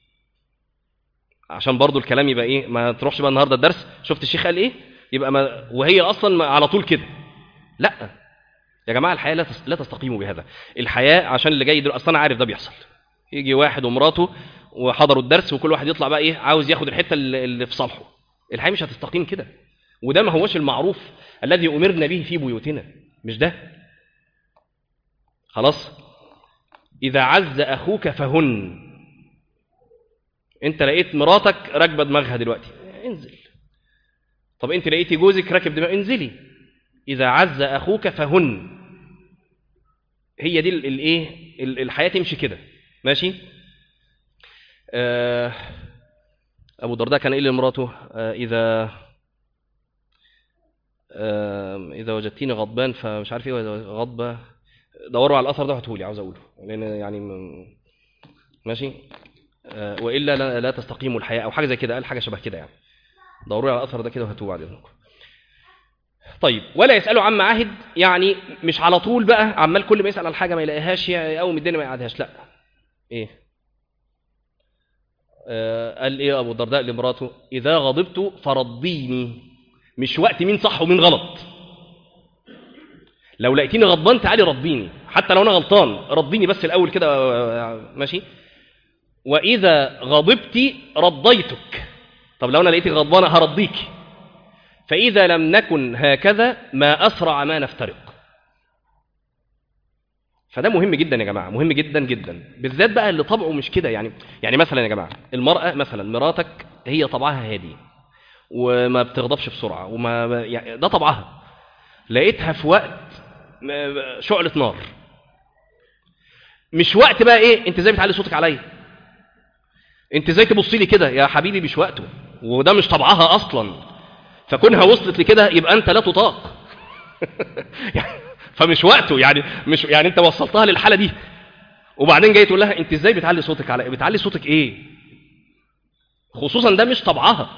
عشان برضو الكلام يبقى ايه ما تروحش بقى النهارده الدرس شفت الشيخ قال ايه يبقى ما وهي اصلا على طول كده لا يا جماعه الحياه لا لا تستقيم بهذا الحياه عشان اللي جاي اصلا انا عارف ده بيحصل يجي واحد ومراته وحضروا الدرس وكل واحد يطلع بقى ايه عاوز ياخد الحته اللي في صالحه الحياه مش هتستقيم كده وده ما هوش المعروف الذي امرنا به في بيوتنا مش ده خلاص اذا عز اخوك فهن انت لقيت مراتك راكبه دماغها دلوقتي انزل طب انت لقيتي جوزك راكب دماغ انزلي اذا عز اخوك فهن هي دي الايه الحياه تمشي كده ماشي آه ابو الدرداء كان قايل لمراته آه اذا آه اذا وجدتيني غضبان فمش عارف ايه غضبه دوروا على الاثر ده هاتهولي عاوز اقوله لان يعني ماشي آه والا لا, لا تستقيم الحياه او حاجه زي كده قال حاجه شبه كده يعني دوروا على الاثر ده كده وهاتوه بعد اذنكم طيب ولا يسالوا عما عهد يعني مش على طول بقى عمال كل ما يسال على حاجه ما يلاقيهاش يقوم الدنيا ما يقعدهاش لا ايه آه قال ايه ابو الدرداء لمراته اذا غضبت فرضيني مش وقت مين صح ومين غلط لو لقيتيني غضبان تعالي رضيني حتى لو انا غلطان رضيني بس الاول كده ماشي واذا غضبت رضيتك طب لو انا لقيتك غضبانه هرضيك فاذا لم نكن هكذا ما اسرع ما نفترق فده مهم جدا يا جماعه مهم جدا جدا بالذات بقى اللي طبعه مش كده يعني يعني مثلا يا جماعه المراه مثلا مراتك هي طبعها هادي وما بتغضبش بسرعه وما يعني ده طبعها لقيتها في وقت شعله نار مش وقت بقى ايه انت ازاي بتعلي صوتك عليا انت ازاي تبصي لي كده يا حبيبي مش وقته وده مش طبعها اصلا فكونها وصلت لكده يبقى انت لا تطاق فمش وقته يعني مش يعني انت وصلتها للحاله دي وبعدين جاي تقول لها انت ازاي بتعلي صوتك على بتعلي صوتك ايه خصوصا ده مش طبعها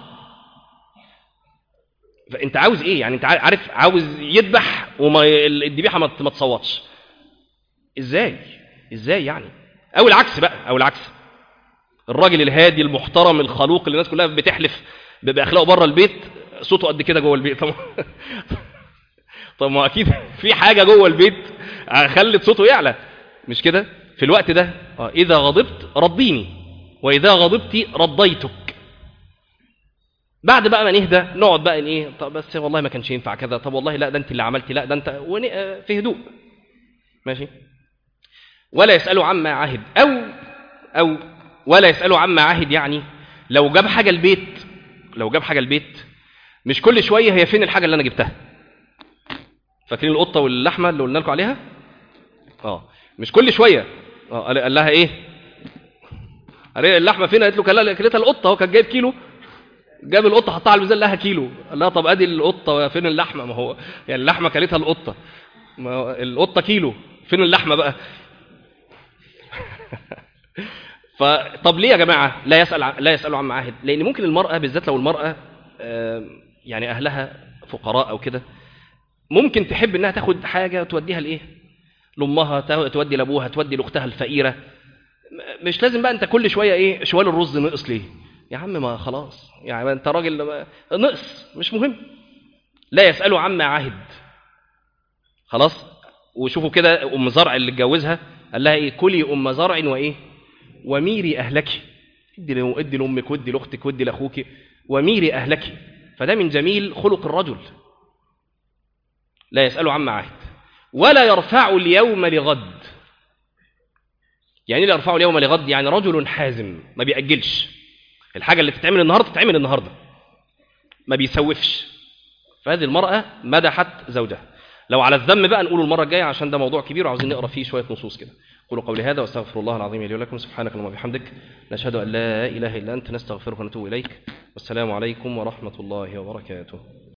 فانت عاوز ايه يعني انت عارف عاوز يذبح وما الذبيحه ما تصوتش ازاي ازاي يعني او العكس بقى او العكس الراجل الهادي المحترم الخلوق اللي الناس كلها بتحلف باخلاقه بره البيت صوته قد كده جوه البيت طب طب ما اكيد في حاجه جوه البيت خلت صوته يعلى مش كده في الوقت ده اذا غضبت رضيني وإذا غضبت رضيتك بعد بقى ما نهدى نقعد بقى إن ايه طب بس والله ما كانش ينفع كذا طب والله لا ده انت اللي عملتي لا ده انت ون- آه، في هدوء ماشي ولا يسألوا عما عهد أو أو ولا يسألوا عما عهد يعني لو جاب حاجة البيت لو جاب حاجة البيت مش كل شوية هي فين الحاجة اللي أنا جبتها فاكرين القطة واللحمة اللي قلنا لكم عليها اه مش كل شوية اه قال قال لها ايه قال لها اللحمة فين قالت له كان لها كلتها القطة هو كان جايب كيلو جاب القطة حطها على الميزان لها كيلو قال لها طب ادي القطة فين اللحمة ما هو يعني اللحمة كلتها القطة ما هو القطة كيلو فين اللحمة بقى فطب ليه يا جماعة لا يسأل ع- لا يسألوا عما عهد لأن ممكن المرأة بالذات لو المرأة آم، يعني أهلها فقراء أو كده ممكن تحب إنها تاخد حاجة توديها لإيه لأمها تو- تودي لأبوها تودي لأختها الفقيرة م- مش لازم بقى أنت كل شوية إيه شوال الرز نقص ليه يا عم ما خلاص يعني ما أنت راجل ما- نقص مش مهم لا يسألوا عما عهد خلاص وشوفوا كده أم زرع اللي اتجوزها قال لها إيه كلي أم زرع وإيه وميري أهلك ادي ل- ادي لأمك ودي لأختك ودي لأخوك وميري أهلك فده من جميل خلق الرجل لا يسأل عما عهد ولا يرفع اليوم لغد يعني ايه لا يرفع اليوم لغد يعني رجل حازم ما بيأجلش الحاجة اللي تتعمل النهاردة تتعمل النهاردة ما بيسوفش فهذه المرأة مدحت زوجها لو على الذم بقى نقوله المرة الجاية عشان ده موضوع كبير وعاوزين نقرأ فيه شوية نصوص كده قولوا قولي هذا واستغفر الله العظيم لي ولكم سبحانك اللهم وبحمدك نشهد أن لا إله إلا أنت نستغفرك ونتوب إليك والسلام عليكم ورحمة الله وبركاته